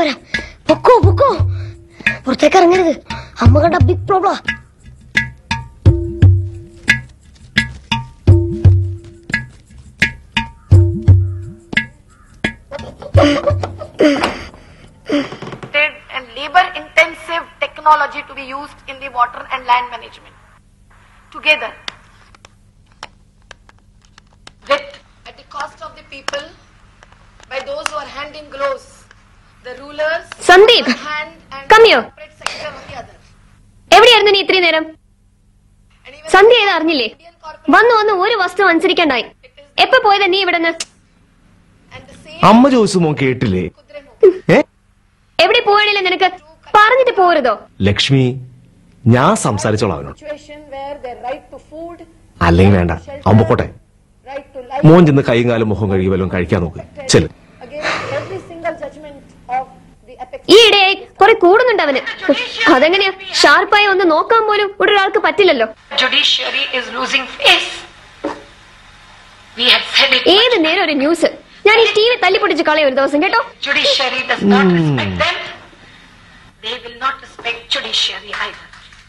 വരാം പൊക്കോ പൊക്കോ പുറത്തേക്ക് ഇറങ്ങരുത് അമ്മ കണ്ട big problem and labor intensive technology to be used in the water and land management. Together, with at the cost of the people, by those who are hand in gloves, the rulers, Sandeep one hand and come here. separate sector on the other. എവിടെയായിരുന്നു നീ ഇത്രയും നേരം സന്ധ്യ ഏത് അറിഞ്ഞില്ലേ വന്നു വന്ന് ഒരു വസ്തു അനുസരിക്കണ്ടായി എപ്പോ പോയതാ നീ ഇവിടെ അമ്മ ചോദിച്ചു മോൻ കേട്ടില്ലേ ഏ എവിടെ പോയണില്ല നിനക്ക് പറഞ്ഞിട്ട് പോരുതോ ലക്ഷ്മി ഞാൻ സംസാരിച്ചോളാം അവനോട് Situation where their right to food, അല്ലെങ്കിൽ വേണ്ട അവൻ പൊക്കോട്ടെ right to life, മോൻ ചെന്ന് കൈയും കാലും മുഖം കഴുകി വല്ലതും കഴിക്കാൻ നോക്ക് ചെല് against every single judgment of the apex. ഈ ഇടയായി കുറെ കൂടുന്നുണ്ട് അവന് അതെങ്ങനെയാ ഷാർപ്പായി ഒന്ന് നോക്കാൻ പോലും ഇവിടെ ഒരാൾക്ക് പറ്റില്ലല്ലോ Judiciary is losing face. We have said it. ഏത് നേരം ഒരു ന്യൂസ് ഞാൻ ഈ ടി വി തല്ലിപ്പൊട്ടിച്ച് കളയും ഒരു ദിവസം കേട്ടോ Judiciary does not respect them. They will not respect judiciary either.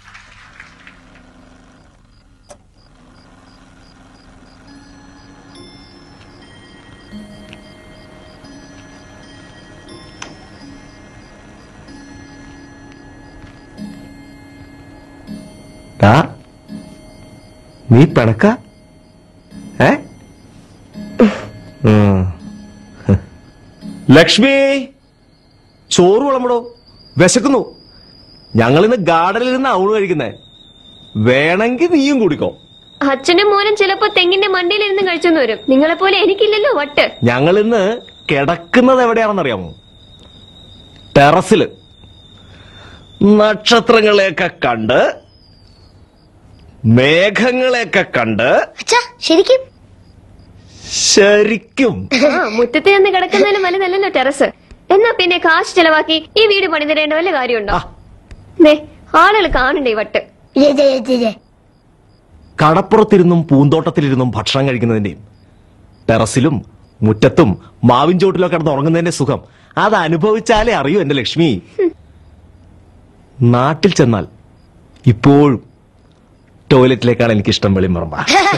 ടാ, നീ പിണക്ക ഏ ഉം. ലക്ഷ്മി ചോറ് വിളമ്പടോ വിശക്കുന്നു ഞങ്ങൾ ഇന്ന് ഗാർഡനിൽ നിന്ന് ഔണ് കഴിക്കുന്നേ വേണമെങ്കിൽ നീയും കൂടിക്കോ അച്ഛനും മോനും ചിലപ്പോ തെങ്ങിന്റെ മണ്ടിയിൽ ഇരുന്ന് കഴിച്ചെന്ന് വരും നിങ്ങളെ പോലെ എനിക്കില്ലല്ലോ വട്ട് ഞങ്ങൾ ഇന്ന് കിടക്കുന്നത് എവിടെയാണെന്നറിയാമോ ടെറസില് നക്ഷത്രങ്ങളെയൊക്കെ കണ്ട് മേഘങ്ങളെയൊക്കെ കണ്ട് ശരിക്കും ശരിക്കും ആ മുറ്റത്ത് നിന്ന് കിടക്കുന്നതിലും വലുതല്ലല്ലോ ടെറസ് എന്നാ പിന്നെ കാശ് ചെലവാക്കി ഈ വീട് പണിതിടേണ്ട വല്ല കാര്യമുണ്ടോ ദേ ആളുകൾ കാണണ്ടേ ഈ വട്ട് കടപ്പുറത്തിരുന്നും പൂന്തോട്ടത്തിലിരുന്നും ഭക്ഷണം കഴിക്കുന്നതിന്റെയും ടെറസിലും മുറ്റത്തും മാവിൻ ചോട്ടിലോ കിടന്ന് ഉറങ്ങുന്നതിന്റെ സുഖം അത് അനുഭവിച്ചാലേ അറിയൂ എന്റെ ലക്ഷ്മി നാട്ടിൽ ചെന്നാൽ ഇപ്പോഴും ടോയ്ലറ്റിലേക്കാണ് എനിക്കിഷ്ടം വെളിമറമ്പ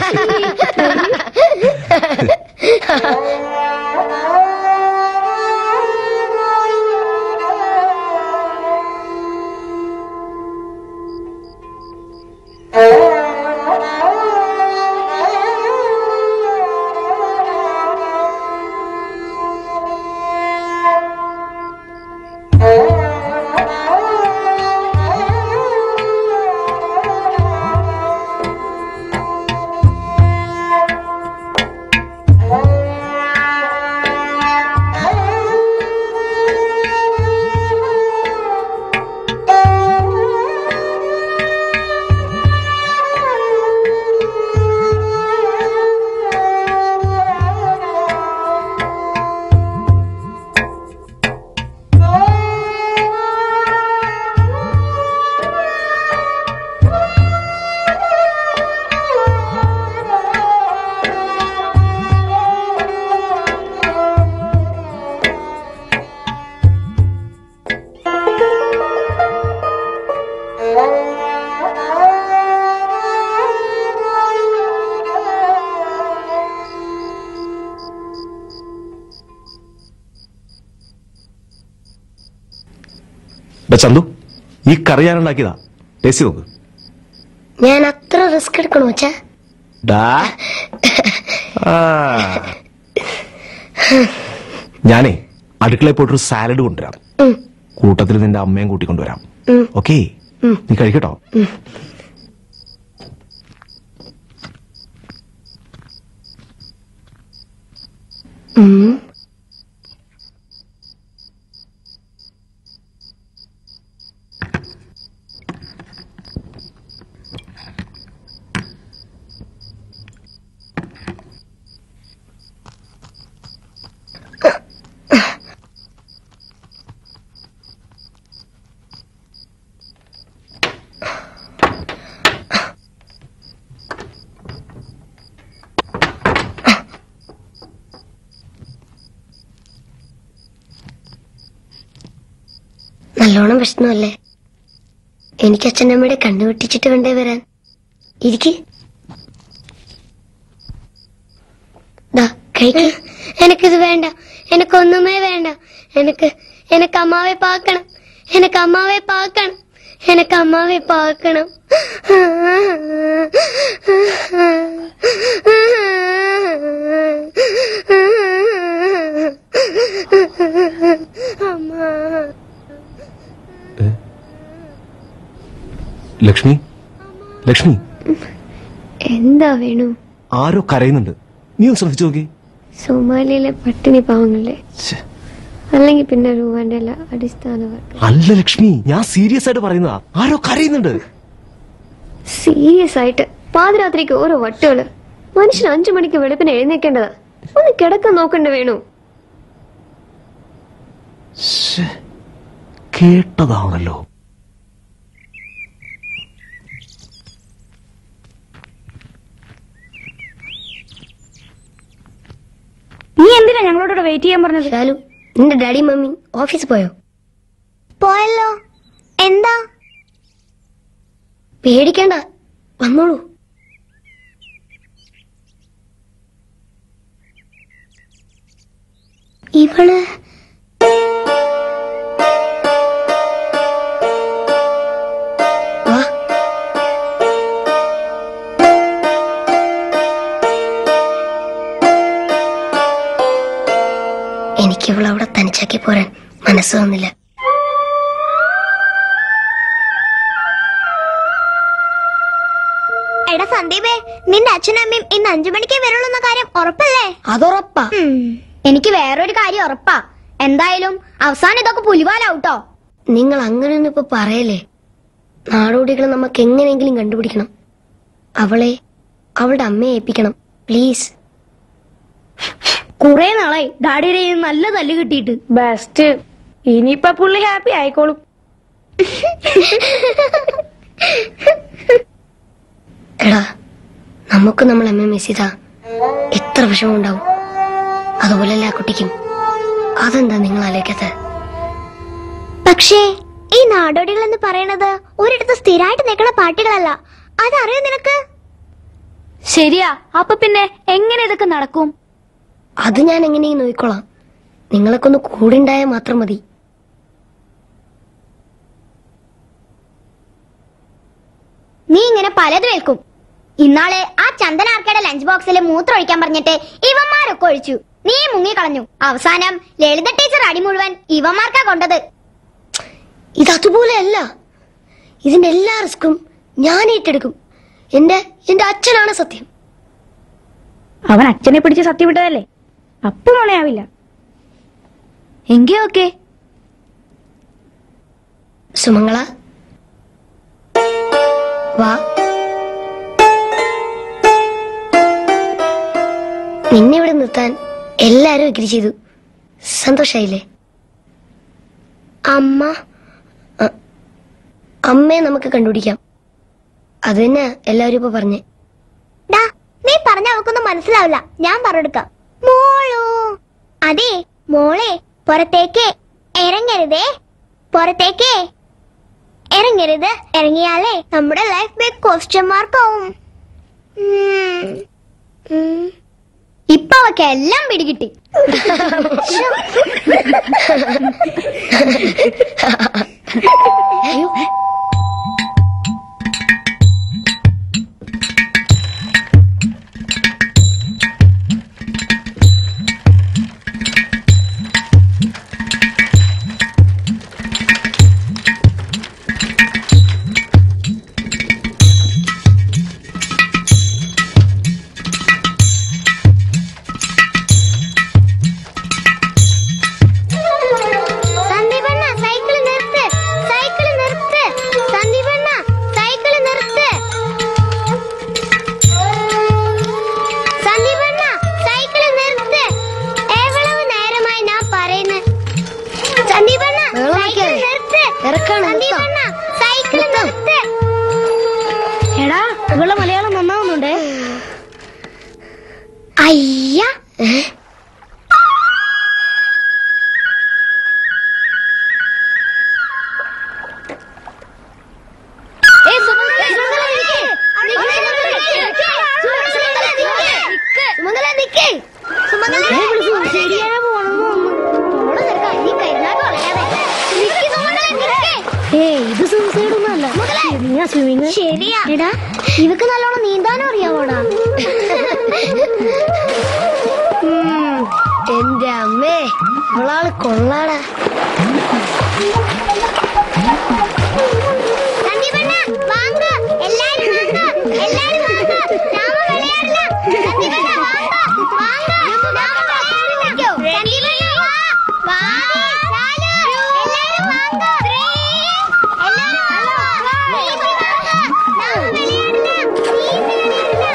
ഡാ ചന്തു ഈ കറി ഞാൻ ഉണ്ടാക്കിയതാ ടേസ്റ്റ് നോക്ക് ഞാൻ അത്ര റിസ്ക് എടുക്കണോ അച്ഛാ ഡാ ആ. ഞാനേ അടുക്കളയിൽ പോയിട്ടൊരു സാലഡ് കൊണ്ടുവരാം ഉം. കൂട്ടത്തിൽ നിന്റെ അമ്മയും കൂട്ടിക്കൊണ്ടുവരാം ഉം. ഓക്കേ ഉം. നീ കഴിക്കട്ടോ ഉം. ഉം. നല്ലോണം വിഷമല്ലേ എനിക്ക് അച്ഛനമ്മയുടെ കണ്ണു വെട്ടിച്ചിട്ട് വേണ്ടേ വരാൻ ഇരിക്ക് ദാ, കഴിക്ക് എനിക്കിത് വേണ്ട എനിക്കൊന്നുമേ വേണ്ട എനിക്ക് എനിക്ക് അമ്മാവെ പാക്കണം എനിക്ക് അമ്മാവെ പാക്കണം എനിക്ക് അമ്മാവെ പാക്കണം അമ്മ ലക്ഷ്മി ലക്ഷ്മി എന്താ വേണു ആരോ കരയുന്നുണ്ട് നീ ഒന്ന് ശ്രദ്ധിച്ചു നോക്കി സോമാലിയിലെ പട്ടിണി പാവങ്ങളെ അല്ലെങ്കിൽ പിന്നെ രൂപന്റെ എല്ലാ അടിസ്ഥാന വർഗം അല്ല ലക്ഷ്മി ഞാൻ സീരിയസ് ആയിട്ട് പറയുന്നതാ ആരോ കരയുന്നുണ്ട് സീരിയസ് ആയിട്ട് പാതിരാത്രിക്ക് ഓരോ വട്ടുകള് മനുഷ്യൻ അഞ്ചു മണിക്ക് വെളുപ്പിന് എഴുന്നേക്കേണ്ടതാ ഒന്ന് കിടക്കാൻ നോക്കണ്ട വേണു ശ്ശേ, കേട്ടതാണല്ലോ നീ എന്തിനാ ഞങ്ങളോട് വെയിറ്റ് ചെയ്യാൻ പറഞ്ഞത് ശാലു നിന്റെ ഡാഡി മമ്മി ഓഫീസിൽ പോയോ പോയല്ലോ എന്താ പേടിക്കണ്ട വന്നോളൂ ഇവള് വാ എനിക്ക് ഇവളെ അവിടെ തനിച്ചാക്കി പോരാൻ മനസ്സ് വന്നില്ല എടാ സന്ദീപേ നിന്റെ അച്ഛനും അമ്മയും ഇന്ന് അഞ്ചു മണിക്കേ വരുള്ളൂ എന്ന കാര്യം ഉറപ്പല്ലേ അതുറപ്പാ എനിക്ക് വേറൊരു കാര്യം ഉറപ്പാ എന്തായാലും അവസാനം ഇതൊക്കെ പുലിവാലാവൂട്ടോ നിങ്ങൾ അങ്ങനെയൊന്നും ഇപ്പൊ പറയല്ലേ നാടോടികളെ നമുക്ക് എങ്ങനെയെങ്കിലും കണ്ടുപിടിക്കണം അവളെ അവളുടെ അമ്മയെ ഏൽപ്പിക്കണം പ്ലീസ് കുറെ നാളായി ഡാഡിയുടെ കയ്യിൽ നിന്ന് നല്ല തല്ല് കിട്ടിയിട്ട് ബെസ്റ്റ് ഇനിയിപ്പൊ പുള്ളി ഹാപ്പി ആയിക്കോളും എടാ നമുക്ക് നമ്മൾ അമ്മയെ മിസ് ചെയ്താ എത്ര വിഷമം ഉണ്ടാവും അതുപോലല്ല ആ കുട്ടിക്കും അതെന്താ നിങ്ങൾ ആലോചിക്കാത്തത് പക്ഷേ ഈ നാടോടികൾ എന്ന് പറയണത് ഒരിടത്ത് സ്ഥിരമായിട്ട് നിൽക്കുന്ന പാർട്ടികളല്ല അതറിയോ നിനക്ക് ശരിയാ അപ്പൊ പിന്നെ എങ്ങനെ ഇതൊക്കെ നടക്കും അത് ഞാൻ എങ്ങനെയും നോക്കിക്കോളാം നിങ്ങളൊക്കെ ഒന്ന് കൂടെ ഉണ്ടായാൽ മാത്രം മതി നീ ഇങ്ങനെ പലതും ഏൽക്കും ഇന്നാള് ആ ചന്ദനാർക്കയുടെ ലഞ്ച് ബോക്സിൽ മൂത്രം ഒഴിക്കാൻ പറഞ്ഞിട്ട് ഇവന്മാരൊക്കെ ഒഴിച്ചു നീ മുങ്ങിക്കളഞ്ഞു അവസാനം ലളിത ടീച്ചർ അടി മുഴുവൻ ഇവന്മാർക്കാ കൊണ്ടത് ഇത് അതുപോലെയല്ല ഇതിന്റെ എല്ലാ റിസ്ക്കും ഞാൻ ഏറ്റെടുക്കും എന്റെ എന്റെ അച്ഛനാണ് സത്യം അവൻ അച്ഛനെ പിടിച്ച് സത്യം വിട്ടതല്ലേ അപ്പൊ നുണയാവില്ല എങ്കി ഓക്കെ സുമംഗള വാ നിന്നെ ഇവിടെ നിർത്താൻ എല്ലാരും എഗ്രി ചെയ്തു സന്തോഷായില്ലേ അമ്മ അ- അമ്മയെ നമുക്ക് കണ്ടുപിടിക്കാം അത് തന്നെ എല്ലാവരും ഇപ്പൊ പറഞ്ഞേ ഡാ നീ പറഞ്ഞ അവക്കൊന്നും മനസ്സിലാവില്ല ഞാൻ പറഞ്ഞെടുക്കാം മോളു അതെ മോളെ പുറത്തേക്ക് ഇറങ്ങരുതേ പുറത്തേക്ക് ഇറങ്ങരുത് ഇറങ്ങിയാലേ നമ്മുടെ ലൈഫ് ബിഗ് ക്വസ്റ്റ്യൻ മാർക്കാവും ഇപ്പൊ അവക്ക് എല്ലാം പിടികിട്ടി അയ്യോ സന്ദീപണ്ണ സൈക്കിൾ നിർത്ത് സൈക്കിൾ നിർത്ത് നിക്ക് സുമംഗലേ ശരിയാ പോണെന്ന് തോന്നുന്നു നിനക്ക് അഞ്ഞി കരുന്നാട്ട് വളരാതെ നിക്ക് സുമംഗലേ നിക്ക് ഏയ് ഇത് സൂസൈഡ് ഒന്നല്ല സ്വിമ്മിങ് സ്വിമ്മിങ് ശരിയാ എടാ ഇവക്ക് നല്ലോണം നീന്താനും അറിയാവോടാ ഉം, എന്റെ അമ്മേ അവളാള് കൊള്ളാടാ സന്ദീപണ്ണ വാങ്ക എല്ലാരും വാങ്ക എല്ലാരും വാങ്ക നാമ വിളയാടില്ല സന്ദീപണ്ണ വാങ്ക വാങ്ക നാമ വിളയാടില്ല സന്ദീപണ്ണ വാ വാ ചാലു എല്ലാരും വാങ്ക എല്ലാരും വാങ്ക നീ വാങ്ക നാമ വിളയാടില്ല നീ വിളയാടില്ല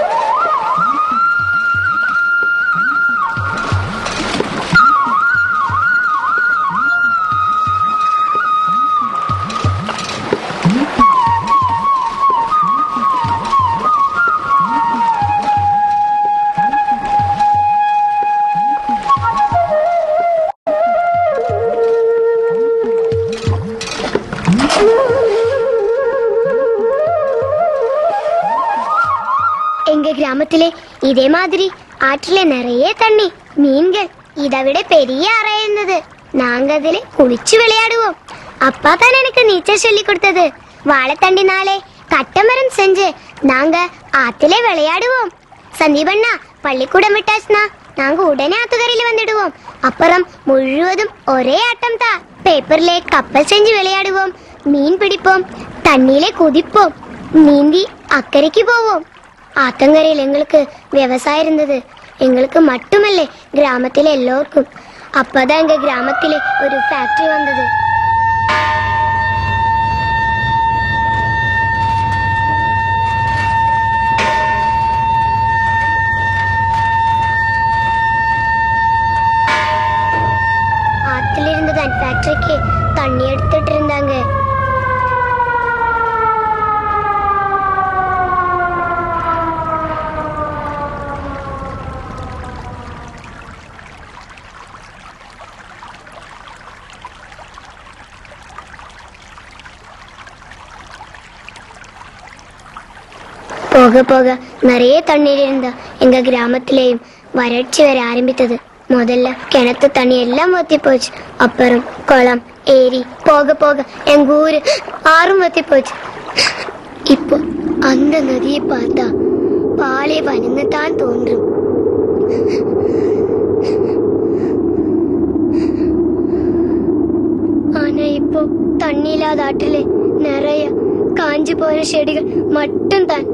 எங்க கிராமத்திலே இதே மாதிரி ஆற்றிலே நிறைய தண்ணி மீன்கள் இதை பெரிய அறை இருந்தது நாங்க அதிலே குளிச்சு விளையாடுவோம் அப்பா தான் எனக்கு நீச்சல் சொல்லி கொடுத்தது வாழைத்தண்டினாலே கட்டமரம் செஞ்சு நாங்க ஆத்திலே விளையாடுவோம் சந்தீபண்ணா பள்ளிக்கூடம் விட்டாச்சுனா நாங்க உடனே ஆத்துக்கரையில வந்துடுவோம் அப்புறம் முழுவதும் ஒரே ஆட்டம் தான் பேப்பர்ல கப்பல் செஞ்சு விளையாடுவோம் மீன் பிடிப்போம் தண்ணியிலே குதிப்போம் நீந்தி அக்கறைக்கு போவோம் ஆத்தங்கரையில் எங்களுக்கு விவசாயம் இருந்தது எங்களுக்கு மட்டுமல்ல கிராமத்தில் எல்லோருக்கும் அப்பதான் எங்க கிராமத்திலே ஒரு ஃபேக்டரி வந்தது ஆத்துல இருந்தது அந்த ஃபேக்டரிக்கு தண்ணி எடுத்துட்டு இருந்தாங்க போக போக நிறைய தண்ணீர் இருந்தா எங்க கிராமத்திலேயும் வறட்சி வர ஆரம்பித்தது முதல்ல கிணத்து தண்ணி எல்லாம் வத்தி போச்சு அப்புறம் குளம் ஏரி போக போக எங்க ஊரு ஆறும் வத்தி போச்சு இப்போ அந்த நதியை பார்த்தா பாலை வனன்னு தான் தோன்றும் ஆனா இப்போ தண்ணி இல்லாத ஆற்றிலே நிறைய காஞ்சு போன செடிகள் மட்டும் தான்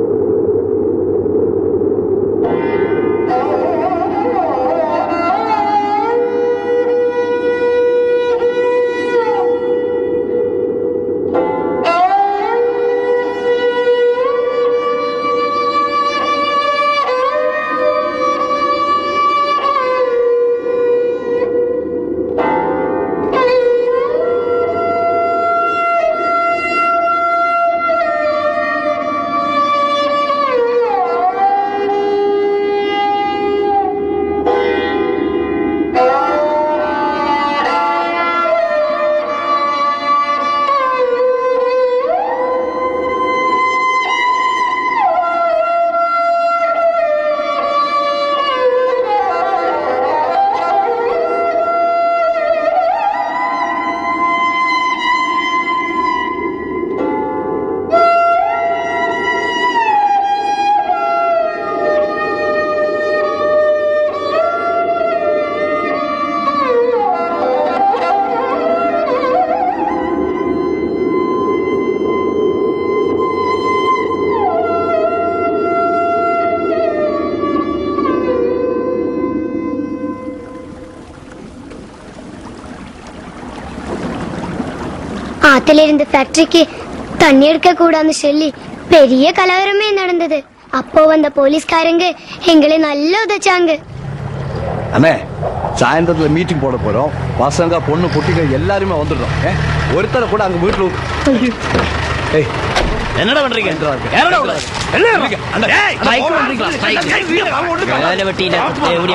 ஆத்துல இருந்த ஃபேக்டரிக்கு தண்ணி எடுக்க கூடாதுன்னு சொல்லி பெரிய கலவரமே நடந்தது அப்போ வந்த போலீஸ்காரங்க எங்களை நல்லா உதைச்சாங்க அண்ணே சாயந்தரத்துல மீட்டிங் போட போறோம் பசங்க பொண்ணு குட்டிங்க எல்லாருமே வந்துடுறோம் ஏ? ஒருத்தரை கூட அங்க வீட்டுல ஏய் என்னடா பண்றீங்க யாரடா உள்ள ஸ்ட்ரைக் பண்றீங்களா ஸ்ட்ரைக் வேலை வெட்டியில எப்படியா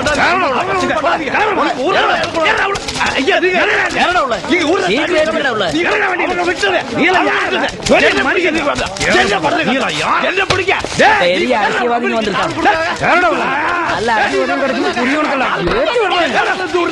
யாரடா உள்ள சீக்கிரம் ஏத்துங்கடா உள்ள பெரிய அரசியல்வாதிங்க வந்திருக்காங்க நல்ல அரசியல்வாதம் கிடைச்சு புரியணும்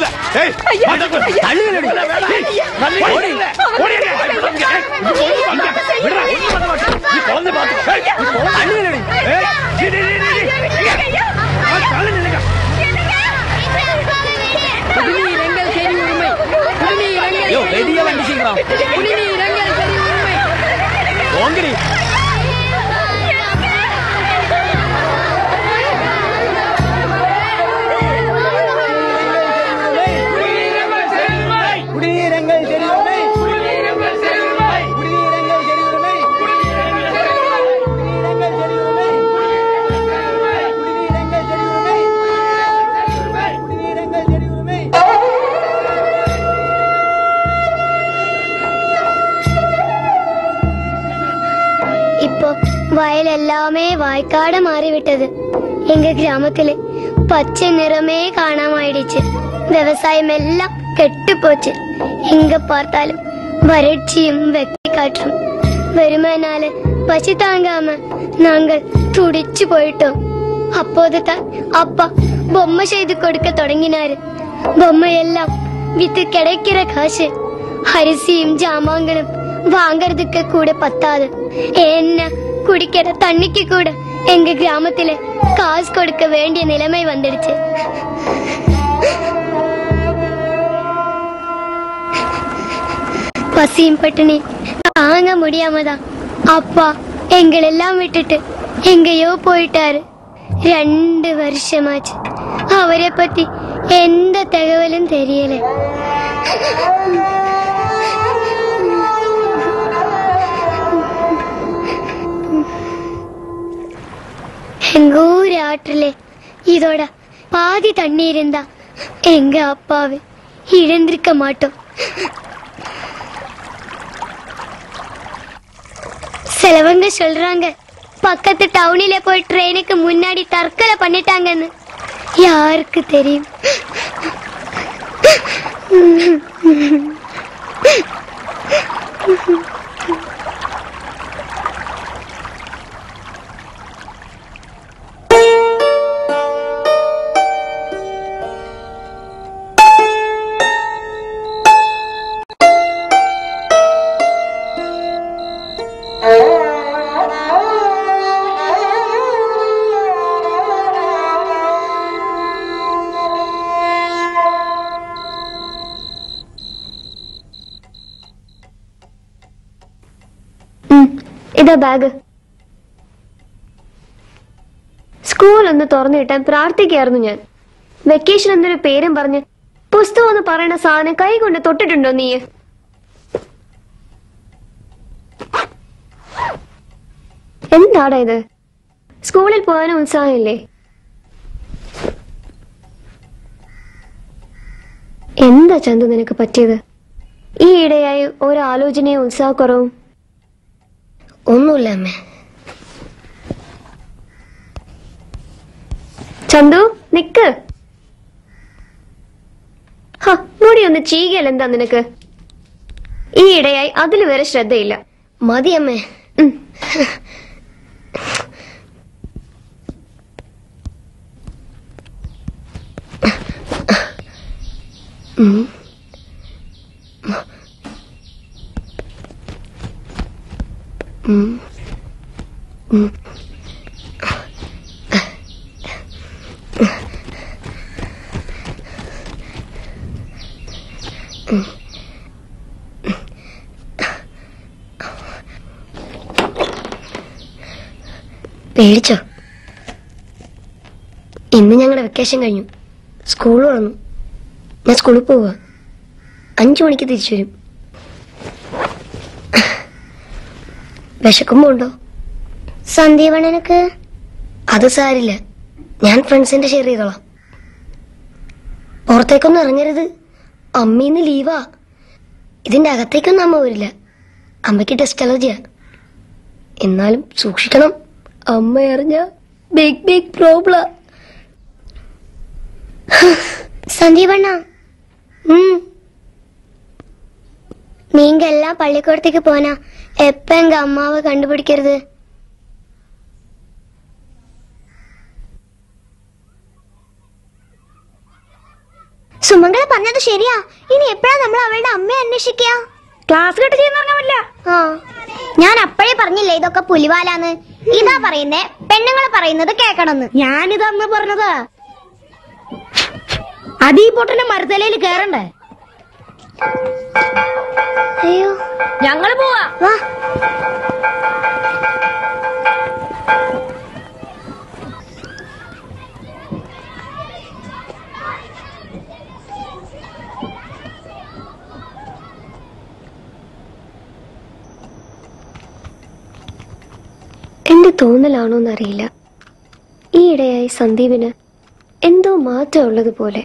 குடிநீர் எங்கள் சரி உரிமை குடிநீர் எங்கள் யோ, சரி வெளிய உரிமை. வந்து சீக்கிரம். குடிநீர் எங்கள் சரி உரிமை போங்கடி குடிநீரங்கள் தெரியுமே குடிநீரங்கள் தெரியுமே குடிநீரங்கள் தெரியுமே குடிநீரங்கள் தெரியுமே குடிநீரங்கள் தெரியுமே குடிநீரங்கள் தெரியுமே இப்போ வயல் எல்லாமே வாய்க்காட மாறிவிட்டது எங்க கிராமத்திலே பச்சை நிறமே காணாமாயிடுச்சு விவசாயம் எல்லாம் கெட்டு போச்சு எங்க பார்த்தாலும் வறட்சியும் வெக்கை காற்றும் வெறுமைனால பசி தாங்காம நாங்கள் துடிச்சு போயிட்டோம் அப்போதுதான் அப்பா பொம்மை செய்து கொடுக்க தொடங்கினாரு பொம்மை எல்லாம் வித்து கிடைக்கிற காசு அரிசியும் ஜாமான்களும் வாங்கறதுக்கு கூட பத்தாது என்ன குடிக்கிற தண்ணிக்கு கூட எங்க கிராமத்துல காசு கொடுக்க வேண்டிய நிலைமை வந்துடுச்சு பசியும் பட்டினி தாங்க முடியாமதான் அப்பா எங்களெல்லாம் விட்டுட்டு எங்கேயோ போயிட்டாரு ரெண்டு வருஷமாச்சு அவரை பத்தி எந்த தகவலும் தெரியல எங்க ஊர் ஆற்றுல இதோட பாதி தண்ணி இருந்தா எங்க அப்பாவை இழந்திருக்க மாட்டோம் சிலவங்க சொல்றாங்க பக்கத்து டவுனில போய் ட்ரெயினுக்கு முன்னாடி தற்கொலை பண்ணிட்டாங்கன்னு யாருக்கு தெரியும் ഇതാ ബാഗ് സ്കൂൾ ഒന്ന് തുറന്നിട്ടാൻ പ്രാർത്ഥിക്കായിരുന്നു ഞാൻ വെക്കേഷൻ എന്നൊരു പേരും പറഞ്ഞ് പുസ്തകം എന്ന് പറയുന്ന സാധനം കൈ കൊണ്ട് തൊട്ടിട്ടുണ്ടോ നീ എന്താടാ ഇത് സ്കൂളിൽ പോകാനും ഉത്സാഹമില്ലേ എന്താ ചന്തു നിനക്ക് പറ്റിയത് ഈ ഇടയായി ഒരാലോചനയും ഉത്സാഹക്കുറവും ഒന്നുമില്ല അമ്മേ ചന്തു നിക്ക് ഹ, മുടി ഒന്ന് ചീകൽ എന്താ നിനക്ക് ഈ ഇടയായി അതിൽ വരെ ശ്രദ്ധയില്ല മതി അമ്മേ ഉം. ഉം. ഉം. ഉം. പേടിച്ചോ ഇന്ന് ഞങ്ങളുടെ വെക്കേഷൻ കഴിഞ്ഞു സ്കൂൾ തുറന്നു ഞാൻ സ്കൂളിൽ പോവുക അഞ്ചു മണിക്ക് തിരിച്ചു വരും വിശക്കുമ്പോ ഉണ്ടോ സന്ദീപണനക്ക് അത് സാരില്ല ഞാൻ ഫ്രണ്ട്സിന്റെ ഷെയർ ചെയ്തോളാം പുറത്തേക്കൊന്നും ഇറങ്ങരുത് അമ്മീന്ന് ലീവാ ഇതിന്റെ അകത്തേക്കൊന്നും അമ്മ വരില്ല അമ്മയ്ക്ക് ടെസ്റ്റ് അലർജിയാ എന്നാലും സൂക്ഷിക്കണം അമ്മ അറിഞ്ഞ ബിഗ് ബിഗ് പ്രോബ്ലം സന്ദീപണ്ണ நீங்க எல்லாம் பள்ளிக்கூடத்துக்கு போனா எப்ப எங்க அம்மாவை கண்டுபிடிக்கிறது സുമംഗള പറഞ്ഞത് ശരിയാ ഇനി എപ്പോഴാ നമ്മൾ അവളുടെ അമ്മയെ അന്വേഷിക്കുക ക്ലാസ് കട്ട് ചെയ്യുന്ന ആ ഞാൻ അപ്പോഴേ പറഞ്ഞില്ലേ ഇതൊക്കെ പുലിവാലാന്ന് ഇതാ പറയുന്നേ പെണ്ണുങ്ങൾ പറയുന്നത് കേക്കണമെന്ന് ഞാനിത് അന്ന് പറഞ്ഞതാ അത് ഈ പൊട്ടന്റെ മരത്തലയിൽ കേറണ്ടേ അയ്യോ ഞങ്ങള് പോവാ വാ എന്റെ തോന്നലാണോന്നറിയില്ല ഈയിടെയായി സന്ദീപിന് എന്തോ മാറ്റം ഉള്ളതുപോലെ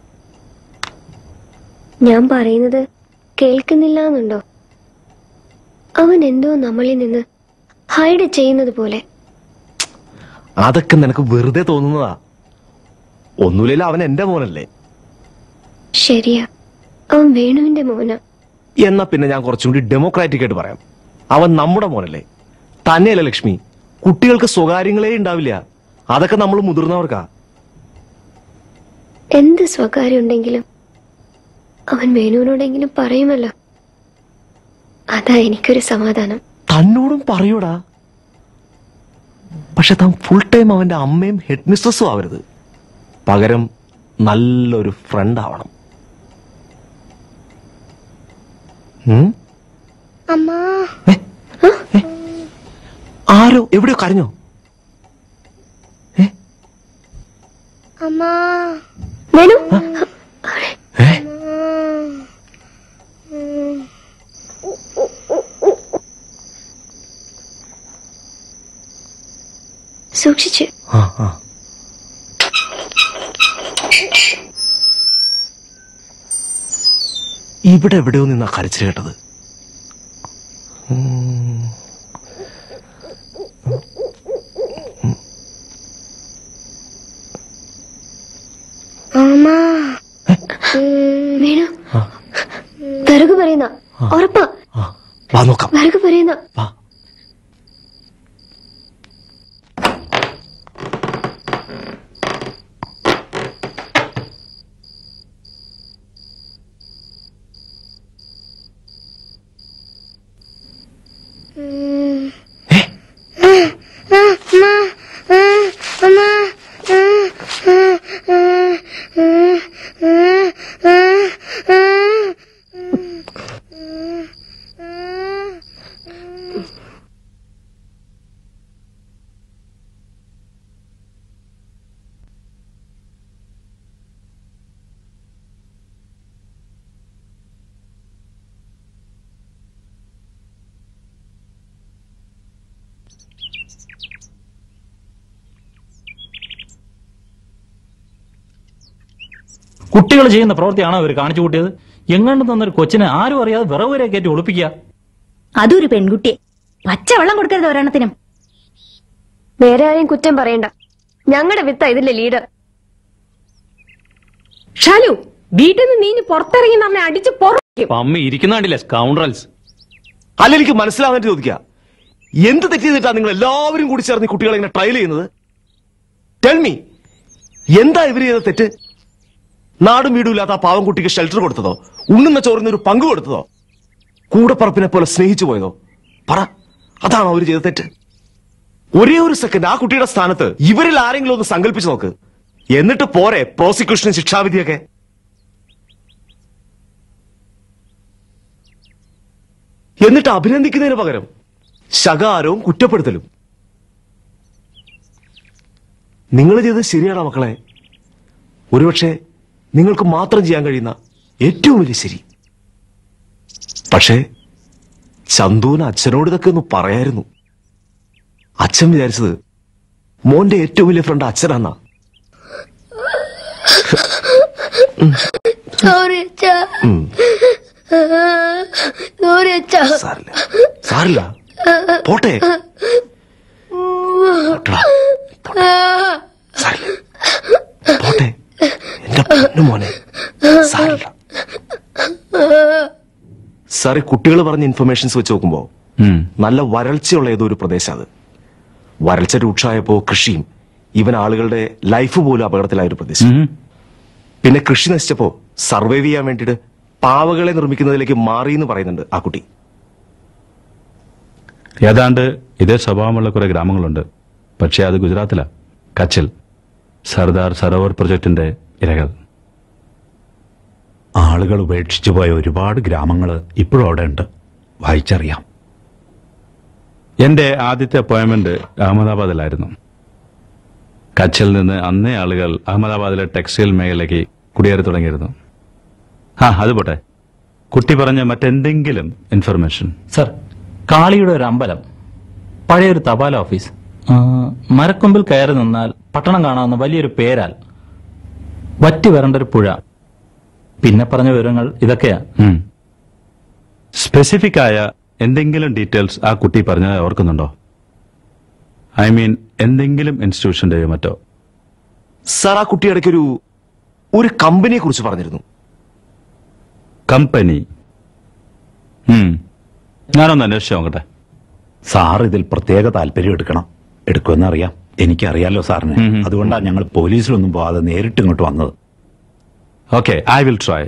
ഞാൻ പറയുന്നത് കേൾക്കുന്നില്ല എന്നുണ്ടോ അവൻ എന്തോ നമ്മളിൽ നിന്ന് ഹൈഡ് ചെയ്യുന്നത് പോലെ അതൊക്കെ നിനക്ക് വെറുതെ തോന്നുന്നതാ ഒന്നുമില്ല അവൻ എന്റെ മോനല്ലേ ശരിയാ അവൻ വേണുവിന്റെ മോന എന്നാ പിന്നെ ഞാൻ കുറച്ചും കൂടി ഡെമോക്രാറ്റിക് ആയിട്ട് പറയാം അവൻ നമ്മുടെ മോനല്ലേ തന്നെയല്ല ലക്ഷ്മി കുട്ടികൾക്ക് സ്വകാര്യങ്ങളേ ഉണ്ടാവില്ല അതൊക്കെ നമ്മൾ മുതിർന്നവർക്കാ എന്ത് സ്വകാര്യം ഉണ്ടെങ്കിലും അവൻ വേണുവിനോടെങ്കിലും പറയുമല്ലോ അതാ എനിക്കൊരു സമാധാനം തന്നോടും പറയൂടാ പക്ഷെ താൻ ഫുൾ ടൈം അവന്റെ അമ്മയും ഹെഡ് മിസ്ട്രസും ആവരുത് പകരം നല്ലൊരു ഫ്രണ്ട് ആവണം ഉം? അമ്മാ ആരോ എവിടെയോ കരഞ്ഞോ അമ്മാ വേണു സൂക്ഷിച്ച് ആ ആ ഇവിടെ എവിടെയോ നിന്നാ കരച്ചിൽ കേട്ടത് ഉം. അമ്മാ വേണു വിറക് പറയുന്ന ഉറപ്പാ വാ നോക്കാം വിറക് പറയുന്ന കുട്ടികൾ ചെയ്യുന്ന പ്രവൃത്തിയാണോ ഇവർ കാണിച്ചു കൂട്ടിയത് എങ്ങാണ്ട് തന്നൊരു കൊച്ചിനെ ആരും അറിയാതെ വിറവ് വരെ കയറ്റി ഒളിപ്പിക്കുക അതൊരു പെൺകുട്ടിയെ പച്ചവെള്ളം കൊടുക്കരുത് ഒരെണ്ണത്തിനും വേറെ ആരെയും കുറ്റം പറയണ്ട ഞങ്ങളുടെ വിത്ത ഇതിന്റെ ലീഡർ ഷാലു വീട്ടിൽ നിന്ന് നീ പുറത്തിറങ്ങി നമ്മെ അടിച്ച് പുറക്കും അമ്മ ഇരിക്കുന്ന കണ്ടില്ലേ സ്കൗണ്ടറൽസ് അല്ല എനിക്ക് മനസ്സിലാവാൻ ചോദിക്കുക എന്ത് തെറ്റ് ചെയ്തിട്ടാ നിങ്ങൾ എല്ലാവരും കൂടി ചേർന്ന് ഈ കുട്ടികളെ ഇങ്ങനെ ട്രയൽ ചെയ്യുന്നത് ടെൽമി എന്താ ഇവർ ചെയ്ത തെറ്റ് നാടും വീടും ഇല്ലാത്ത ആ പാവം കുട്ടിക്ക് ഷെൽട്ടർ കൊടുത്തതോ ഉണ്ണുന്ന ചോറിന് ഒരു പങ്ക് കൊടുത്തതോ കൂടപ്പറപ്പിനെ പോലെ സ്നേഹിച്ചു പോയതോ പറ അതാണോ അവർ ചെയ്ത തെറ്റ് ഒരേ ഒരു സെക്കൻഡ് ആ കുട്ടിയുടെ സ്ഥാനത്ത് ഇവരിൽ ആരെങ്കിലും ഒന്ന് സങ്കല്പിച്ചു നോക്ക് എന്നിട്ട് പോരെ പ്രോസിക്യൂഷനും ശിക്ഷാവിധിയൊക്കെ എന്നിട്ട് അഭിനന്ദിക്കുന്നതിന് പകരം ശകാരവും കുറ്റപ്പെടുത്തലും നിങ്ങൾ ചെയ്തത് ശരിയാണോ മക്കളെ ഒരുപക്ഷെ നിങ്ങൾക്ക് മാത്രം ചെയ്യാൻ കഴിയുന്ന ഏറ്റവും വലിയ ശരി പക്ഷേ ചന്തുവിന് അച്ഛനോട് ഇതൊക്കെ ഒന്ന് പറയായിരുന്നു അച്ഛൻ വിചാരിച്ചത് മോന്റെ ഏറ്റവും വലിയ ഫ്രണ്ട് അച്ഛനാന്നാ സോറി അച്ഛാ ഉം. സോറി അച്ഛാ സാരില്ല പോട്ടെ പോട്ടെ എന്റെ പൊന്നു മോനെ സാരില്ല സാറി കുട്ടികൾ പറഞ്ഞ ഇൻഫർമേഷൻസ് വെച്ച് നോക്കുമ്പോ നല്ല വരൾച്ചയുള്ള ഏതോ ഒരു പ്രദേശം അത് വരൾച്ച രൂക്ഷമായപ്പോ കൃഷിയും ഇവൻ ആളുകളുടെ ലൈഫ് പോലും അപകടത്തിലായ ഒരു പ്രദേശം പിന്നെ കൃഷി നശിച്ചപ്പോ സർവൈവ് ചെയ്യാൻ വേണ്ടിയിട്ട് പാവകളെ നിർമ്മിക്കുന്നതിലേക്ക് മാറി എന്ന് പറയുന്നുണ്ട് ആ കുട്ടി ഏതാണ്ട് ഇതേ സ്വഭാവമുള്ള കുറെ ഗ്രാമങ്ങളുണ്ട് പക്ഷേ അത് ഗുജറാത്തിലാ കച്ചിൽ സർദാർ സരോവർ പ്രൊജക്ടിന്റെ ഇരകൾ ആളുകൾ ഉപേക്ഷിച്ചു പോയ ഒരുപാട് ഗ്രാമങ്ങൾ ഇപ്പോഴും അവിടെ ഉണ്ട് വായിച്ചറിയാം എന്റെ ആദ്യത്തെ അപ്പോയിന്റ്മെന്റ് അഹമ്മദാബാദിലായിരുന്നു കച്ചിൽ നിന്ന് അന്നേ ആളുകൾ അഹമ്മദാബാദിലെ ടെക്സ്റ്റൈൽ മേഖലയ്ക്ക് കുടിയേറി തുടങ്ങിയിരുന്നു ആ അത് പോട്ടെ കുട്ടി പറഞ്ഞ മറ്റെന്തെങ്കിലും ഇൻഫർമേഷൻ സർ കാളിയുടെ ഒരു അമ്പലം പഴയൊരു തപാൽ ഓഫീസ് ആ, മരക്കൊമ്പിൽ കയറി നിന്നാൽ പട്ടണം കാണാവുന്ന വലിയൊരു പേരാൽ വറ്റി വരണ്ട ഒരു പുഴ പിന്നെ പറഞ്ഞ വിവരങ്ങൾ ഇതൊക്കെയാ സ്പെസിഫിക് ആയ എന്തെങ്കിലും ഡീറ്റെയിൽസ് ആ കുട്ടി പറഞ്ഞത് ഓർക്കുന്നുണ്ടോ ഐ മീൻ എന്തെങ്കിലും ഇൻസ്റ്റിറ്റ്യൂഷന്റെയോ മറ്റോ സാർ ആ കുട്ടി ഇടയ്ക്കൊരു ഒരു കമ്പനിയെ കുറിച്ച് പറഞ്ഞിരുന്നു കമ്പനി ഞാനൊന്ന് അന്വേഷിച്ചു നോക്കട്ടെ സാർ ഇതിൽ പ്രത്യേക താല്പര്യം എടുക്കണം എടുക്കുമെന്ന് അറിയാം എനിക്കറിയാലോ സാറിന് അതുകൊണ്ടാണ് ഞങ്ങൾ പോലീസിലൊന്നും പോവാതെ നേരിട്ട് ഇങ്ങോട്ട് വന്നത് ഓക്കെ ഐ വിൽ ട്രൈ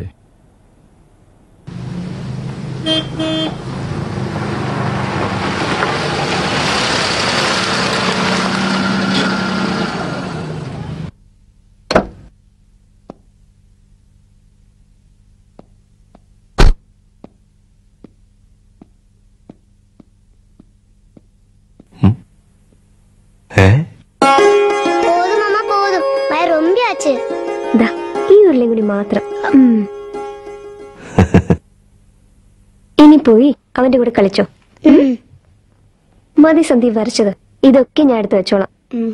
போதும் மாமா போதும் வயிறு ரொம்ப ஆச்சு ദാ, ഈ ഉരുളയും കൂടി മാത്രം ഉം. ഇനി പോയി അവന്റെ കൂടെ കളിച്ചോ മതി സന്ദീപ് വരച്ചത് ഇതൊക്കെ ഞാൻ എടുത്ത് വെച്ചോളാം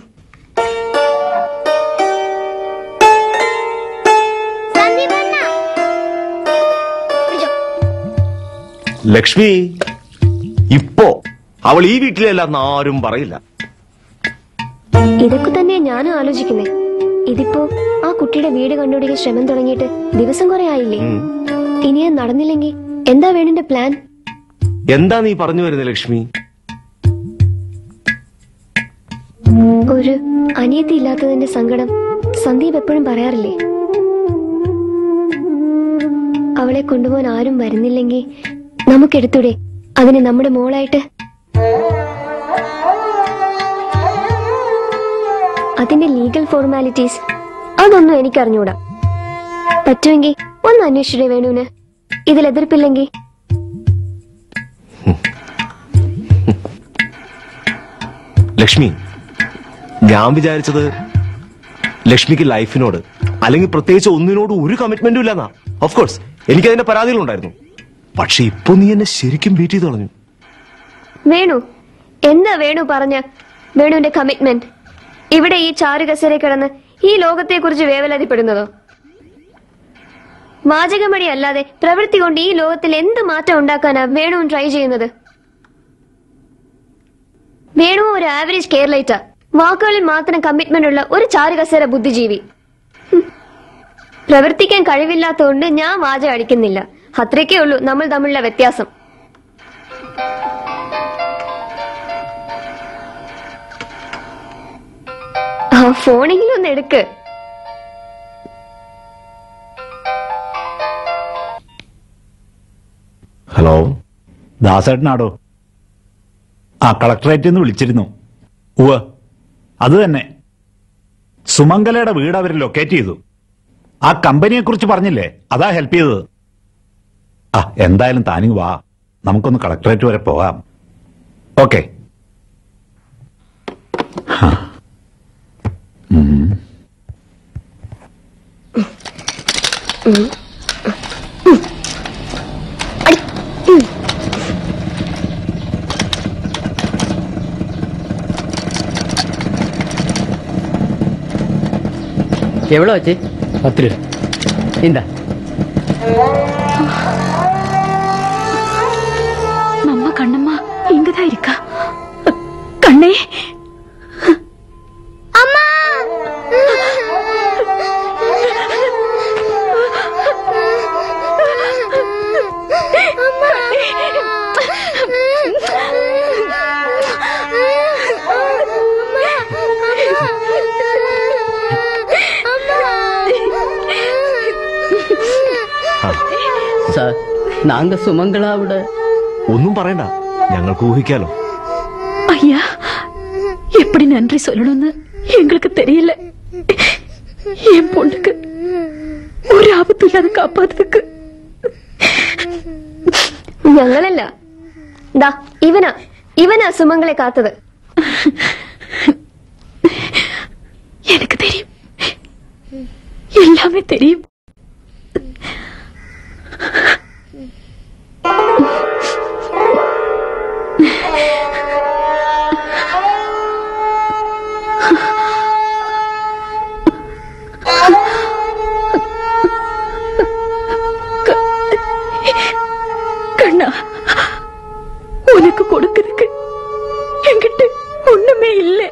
ലക്ഷ്മി ഇപ്പോ അവൾ ഈ വീട്ടിലല്ല ആരും പറയില്ല ഇതൊക്കെ തന്നെ ഞാനും ആലോചിക്കുന്നേ ഇതിപ്പോ ആ കുട്ടിയുടെ വീട് കണ്ടുപിടിക്കാൻ ശ്രമം തുടങ്ങിയിട്ട് ദിവസം കുറെ ആയില്ലേ ഇനി അത് നടന്നില്ലെങ്കിൽ എന്താ വേണിന്റെ പ്ലാൻ എന്താ നീ പറഞ്ഞു വരുന്നത് ലക്ഷ്മി ഒരു അനിയത്തി ഇല്ലാത്തതിന്റെ സങ്കടം സന്ദീപ് എപ്പോഴും പറയാറില്ലേ അവളെ കൊണ്ടുപോകാൻ ആരും വരുന്നില്ലെങ്കിൽ നമുക്കെടുത്തൂടെ അതിനെ നമ്മുടെ മോളായിട്ട് അതിന്റെ ലീഗൽ ഫോർമാലിറ്റീസ് അതൊന്നും എനിക്കറിഞ്ഞൂടാ പറ്റുമെങ്കിൽ ഒന്ന് അന്വേഷിച്ചിടേ വേണുവിന് ഇതിൽ എതിർപ്പില്ലെങ്കിൽ ലക്ഷ്മി ഞാൻ വിചാരിച്ചത് ലക്ഷ്മിക്ക് ലൈഫിനോട് അല്ലെങ്കിൽ പ്രത്യേകിച്ച് ഒന്നിനോട് ഒരു കമ്മിറ്റ്മെന്റും ഇല്ലെന്നാ ഓഫ് കോഴ്സ് എനിക്ക് അതിന്റെ പരാതികളുണ്ടായിരുന്നു പക്ഷെ ഇപ്പൊ നീ എന്നെ ശരിക്കും ബീറ്റ് ചെയ്ത് കളഞ്ഞു വേണു എന്താ വേണു പറഞ്ഞ വേണുവിന്റെ കമ്മിറ്റ്മെന്റ് ഇവിടെ ഈ ചാരുകസരെ കിടന്ന് ഈ ലോകത്തെക്കുറിച്ച് വേവലാതിപ്പെടുന്നതോ വാചകമടി അല്ലാതെ പ്രവൃത്തി കൊണ്ട് ഈ ലോകത്തിൽ എന്ത് മാറ്റം ഉണ്ടാക്കാനാ വേണുവും ട്രൈ ചെയ്യുന്നത് വേണു ഒരു ആവറേജ് കേരളൈറ്റാ വാക്കുകളിൽ മാത്രം കമ്മിറ്റ്മെന്റ് ഉള്ള ഒരു ചാരുകസേര ബുദ്ധിജീവി ഹും. പ്രവർത്തിക്കാൻ കഴിവില്ലാത്തതുകൊണ്ട് ഞാൻ വാചകം അടിക്കുന്നില്ല അത്രയ്ക്കേ ഉള്ളൂ നമ്മൾ തമ്മിലുള്ള വ്യത്യാസം ആ ഫോണെങ്കിലും ഒന്ന് എടുക്ക് ഹലോ ദാസേട്ടനാടോ ആ കളക്ടറേറ്റിൽ നിന്ന് വിളിച്ചിരുന്നു ഉവ്വ് അത് തന്നെ സുമംഗലയുടെ വീട് അവർ ലൊക്കേറ്റ് ചെയ്തു ആ കമ്പനിയെ കുറിച്ച് പറഞ്ഞില്ലേ അതാ ഹെൽപ്പ് ചെയ്തത് ആ എന്തായാലും താനിങ് വാ നമുക്കൊന്ന് കളക്ടറേറ്റ് വരെ പോകാം ഓക്കെ எவ்வளோ ஆச்சு பத்து ரூபா இந்தா நம்ம கண்ணம்மா இங்கதான் இருக்கா സാർ നാങ്ക സുമംഗളാവിട ഒന്നും പറയണ്ട ഞങ്ങൾക്ക് ഊഹിക്കാലോ ஐயா எப்படி நன்றி சொல்லணும்னு எங்களுக்கு தெரியல என் பொண்ணுக்கு ஒரு ஆபத்து இல்லாத காப்பாத்துக்கு ഞങ്ങളല്ല ദാ ഇവനാ ഇവനാ സുമംഗളെ കാത്തത് எனக்கு தெரியும் எல்லாமே தெரியும் கண்ணா உனக்கு கொடுக்கறதுக்கு என்கிட்ட ஒண்ணுமே இல்லை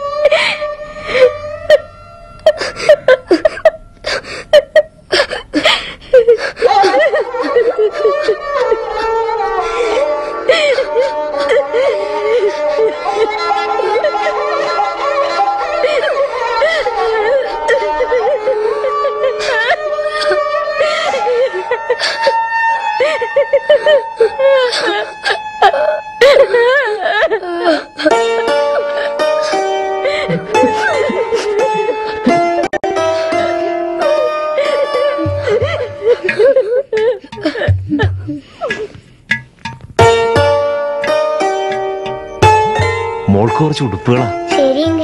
മോൾക്ക് കുറച്ച് ഉടുപ്പുകളാ ശരിയെങ്കേ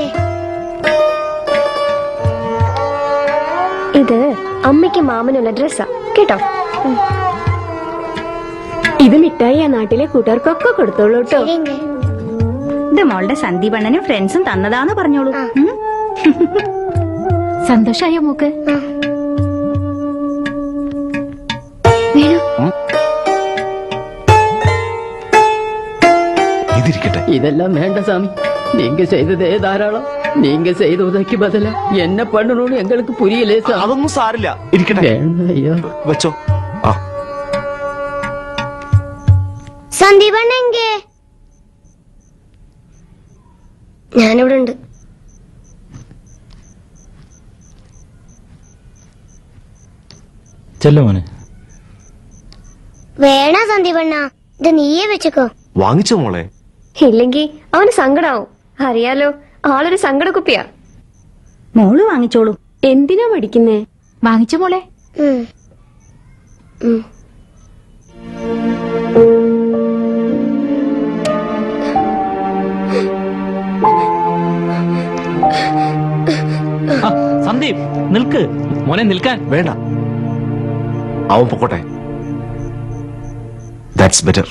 ഇത് അമ്മയ്ക്ക് മാമനുള്ള ഡ്രസ്സാ കേട്ടോ ഇത് മിഠായി ആ നാട്ടിലെ കൂട്ടുകാർക്കൊക്കെ കൊടുത്തോളൂ കേട്ടോ ഇത് മോളുടെ സന്ദീപണ്ണനും ഫ്രണ്ട്സും തന്നതാന്ന് പറഞ്ഞോളൂ ഉം? സന്തോഷായോ മോക്ക് ഇതിരിക്കട്ടെ இதெல்லாம் வேண்டாம் சாமி நீங்க செய்ததே தாராளம் நீங்க செய்த உதவிக்கு பதிலா என்ன பண்ணணும்னு எங்களுக்கு புரியலே சாமி അതൊന്നും സാരില്ല ഇരിക്കട്ടെ വേണ്ട അയ്യോ വെച്ചോ ആ സന്ദീപണ്ണ എങ്കേ ഞാനിവിടെ ഉണ്ട് ചെല്ലു മോനെ വേണ സന്ദീപണ്ണ ഇത് നീയേ വെച്ചക്കോ വാങ്ങിച്ചോ മോളെ ഇല്ലെങ്കി അവന് സങ്കടാവും അറിയാലോ ആളൊരു സങ്കട കുപ്പിയാ മോള് വാങ്ങിച്ചോളൂ എന്തിനാ പഠിക്കുന്നേ വാങ്ങിച്ചോ മോളെ ഉം. ഉം. ആ, സന്ദീപ് നിൽക്ക് മോനെ നിൽക്കാൻ വേണ്ട അവൻ പൊക്കോട്ടെ ദാറ്റ്സ് ബെറ്റർ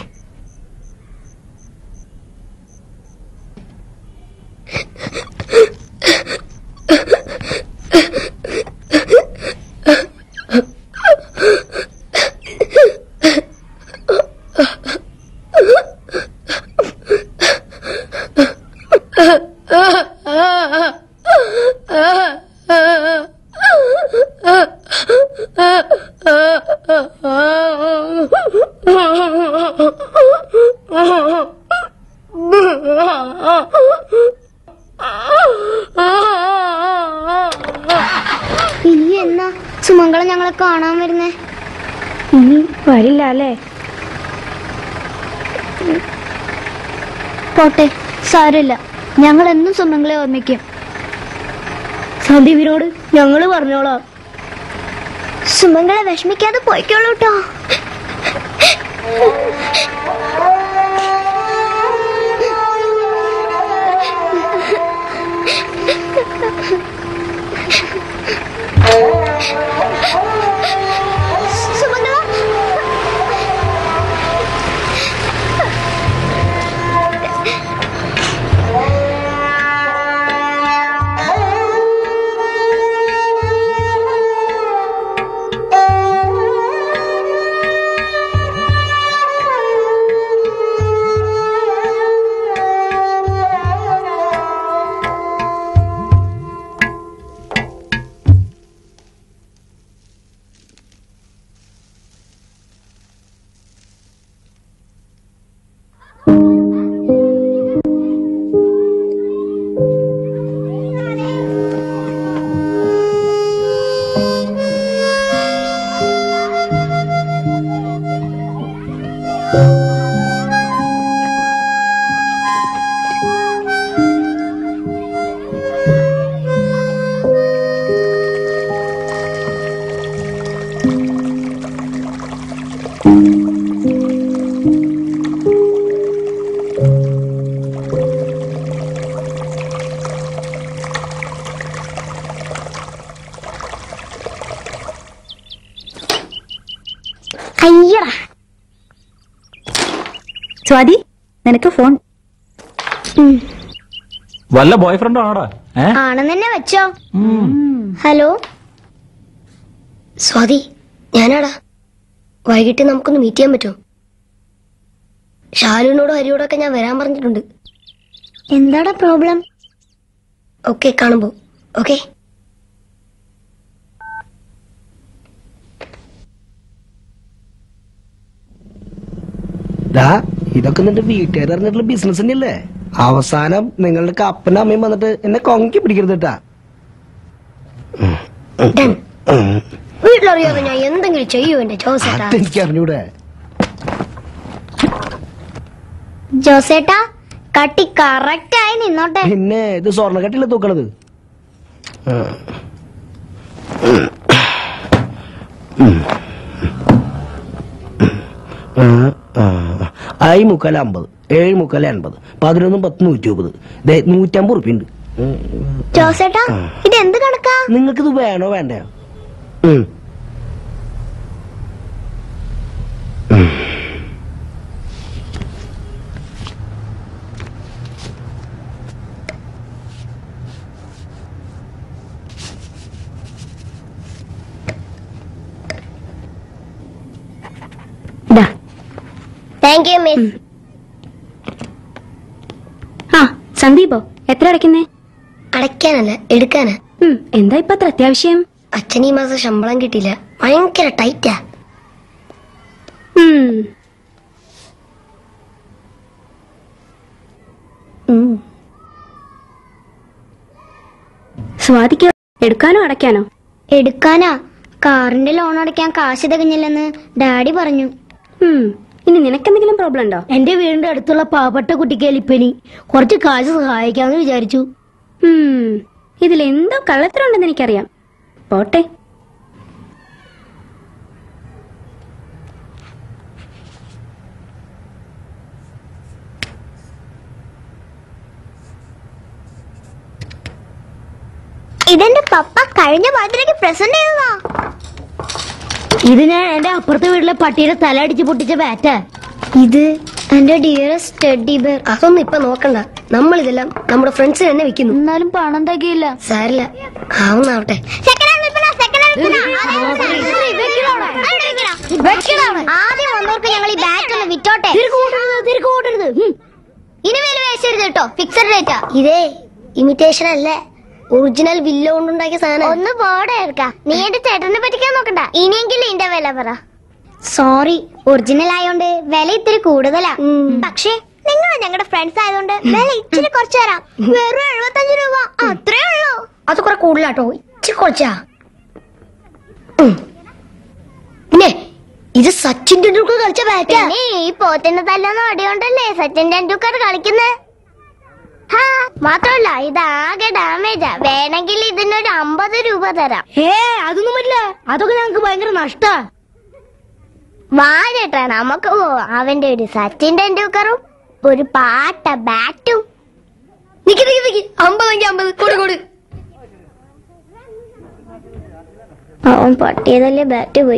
ഇനി എന്നാ സുമംഗള ഞങ്ങളെ കാണാൻ വരുന്നേ ഇനി വരില്ല അല്ലേ പോട്ടെ സാരമില്ല ഞങ്ങൾ എന്നും സുമംഗളെ ഓർമ്മിക്കും സന്ദീപിനോട് ഞങ്ങള് പറഞ്ഞോളാം സുമംഗളെ വിഷമിക്കാതെ പോയിക്കോളൂ കേട്ടോ സുമംഗള സ്വാതി നിനക്ക് ഫോൺ വല്ല ബോയ് ഫ്രണ്ടും ആണോടാ ഏ ആണെന്ന് തന്നെ വെച്ചോ ഹലോ സ്വാതി ഞാനാടാ വൈകിട്ട് നമുക്കൊന്ന് മീറ്റ് ചെയ്യാൻ പറ്റുമോ ഷാലുവിനോടും ഹരിയോടൊക്കെ ഞാൻ വരാൻ പറഞ്ഞിട്ടുണ്ട് എന്താടാ പ്രോബ്ലം ഓക്കെ കാണുമ്പോ ഓക്കെ ദാ ഇതൊക്കെ നിന്റെ വീട്ടുകാർ അറിഞ്ഞിട്ടുള്ള ബിസിനസ് തന്നെയല്ലേ അവസാനം നിങ്ങളുടെ അപ്പനും അമ്മയും വന്നിട്ട് എന്നെ കൊങ്കി പിടിക്കരുത് കേട്ടാ വീട്ടിലറിയാതെ ഞാൻ എന്തെങ്കിലും ചെയ്യൂ എന്റെ ജോസേട്ടാ അതെനിക്ക് അറിഞ്ഞൂടെ ജോസേട്ടാ കട്ടി കറക്റ്റ് ആയി നിന്നോട്ടെ പിന്നെ ഇത് സ്വർണ്ണ കട്ടില്ല തൂക്കണത് ആ. ആ, ആ. ആയി മുക്കാൽ അമ്പത് ഏഴ് മുക്കാൽ അൻപത് പതിനൊന്നും പത്ത് നൂറ്റി മുപ്പത് ദേ നൂറ്റമ്പത് ഉറുപ്പിണ്ട് ജോസേട്ടാ ഇത് എന്ത് കണക്കാ നിങ്ങൾക്കിത് വേണോ വേണ്ടയോ ഉം. താങ്ക് യു മിസ് ആ സന്ദീപോ എത്ര അടയ്ക്കുന്നേ അടയ്ക്കാനല്ല എടുക്കാനാ എന്താ ഇപ്പൊ അത്ര അത്യാവശ്യം അച്ഛൻ ഈ മാസം ശമ്പളം കിട്ടിയില്ല ഭയങ്കര ടൈറ്റാ ഉം. ഉം. സ്വാതിക്ക് എടുക്കാനോ അടയ്ക്കാനോ എടുക്കാനാ കാറിന്റെ ലോൺ അടയ്ക്കാൻ കാശ് തികഞ്ഞില്ലെന്ന് ഡാഡി പറഞ്ഞു ഇനി നിനക്കെന്തെങ്കിലും പ്രോബ്ലം ഉണ്ടോ എന്റെ വീടിന്റെ അടുത്തുള്ള പാവപ്പെട്ട കുട്ടിക്ക് എലിപ്പനി കുറച്ച് കാശ് സഹായിക്കാന്ന് വിചാരിച്ചു ഉം. ഇതിൽ എന്തോ കള്ളത്തരമുണ്ടെന്ന് എനിക്കറിയാം പോട്ടെ ഇതെന്റെ പപ്പ കഴിഞ്ഞ ബർത്ത്ഡേക്ക് പ്രസന്റ് ചെയ്തതാ ഇത് ഞാൻ എന്റെ അപ്പുറത്തെ വീട്ടിലെ പട്ടിയുടെ തല അടിച്ച് പൊട്ടിച്ച ബാറ്റാ ഇത് എന്റെ ഡിയറസ്റ്റ് ടെഡി ബെയർ അതൊന്നും ഇപ്പൊ നോക്കണ്ട നമ്മൾ ഇതെല്ലാം നമ്മുടെ ഫ്രണ്ട്സ് തന്നെ വെക്കുന്നു എന്നാലും പണം തകയില്ല സാരില്ല ആവുന്നാവട്ടെ ആദ്യം വന്നവർക്ക് ഞങ്ങൾ ഈ ബാറ്റ് ഒന്ന് വിറ്റോട്ടെ ഇനി വില വേശരുത് കേട്ടോ ഫിക്സഡ് റേറ്റാ ഇതേ ഇമിറ്റേഷൻ അല്ലേ ഒറിജിനൽ വില്ല കൊണ്ടുണ്ടാക്കിയ സാധനം ഒന്ന് പോടെ എടുക്ക നീ എന്റെ ചേട്ടനെ പറ്റിക്കാൻ നോക്കണ്ട ഇനിയെങ്കിലും ഇതിന്റെ വില പറ സോറി ഒറിജിനൽ ആയോണ്ട് വില ഇത്തിരി കൂടുതലാ പക്ഷേ നിങ്ങൾ ഞങ്ങളുടെ ഫ്രണ്ട്സ് ആയതുകൊണ്ട് വില ഇച്ചിരി കുറച്ച് തരാം വെറും എഴുപത്തഞ്ച് രൂപ അത്രേ ഉള്ളൂ അത് കുറെ കൂടുതലാട്ടോ ഇച്ചിരി കുറച്ചാ ഉം. പിന്നെ ഇത് സച്ചിൻ ടെണ്ടുൽക്കർ കളിച്ച ബാറ്റാ പിന്നെ ഈ പോത്തിന്റെ തല്ലുന്ന അടിയോണ്ടല്ലേ സച്ചിൻ ടെണ്ടുൽക്കർ കളിക്കുന്നത് ഹാ മാത്രമല്ല ഇത് ആകെ ഡാമേജാ വേണമെങ്കിൽ ഇതിനൊരു അമ്പത് രൂപ തരാം ഏ അതൊന്നും പറ്റില്ല അതൊക്കെ ഞങ്ങൾക്ക് ഭയങ്കര നഷ്ടാ വാഴട്ടാ നമുക്ക് പോവാം അവന്റെ ഒരു സച്ചിൻ ടെണ്ടുൽക്കറും ഒരു പാട്ട ബാറ്റും നിക്ക് നിക്ക് നിക്ക് അമ്പതെങ്കിൽ അമ്പത് കൊടു കൊടു അവൻ പട്ടിയതല്ലേ ബാറ്റ് പോയി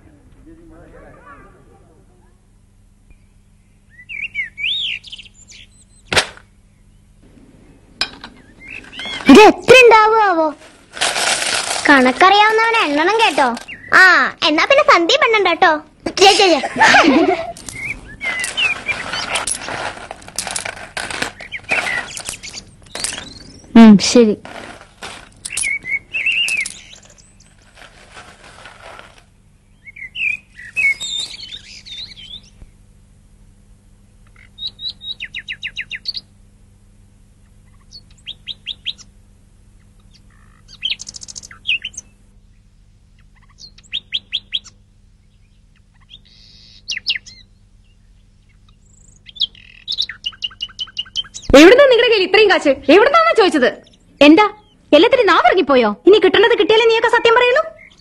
ഇത് എത്ര ഉണ്ടാവുമോ കണക്കറിയാവുന്നവൻ എണ്ണണം കേട്ടോ ആ എന്നാ പിന്നെ സന്ദീപ് എണ്ണം കേട്ടോ ചേ, ചേ, ചേ. ശരി എവിടുന്നാ നിങ്ങളുടെ കയ്യിൽ ഇത്രയും കാശ് എവിടുന്നാന്നാ ചോദിച്ചത് എന്താ എല്ലാത്തിനും നാ ഇറങ്ങിപ്പോയോ ഇനി കിട്ടേണ്ടത് കിട്ടിയാലേ നീയൊക്കെ സത്യം പറയുള്ളൂ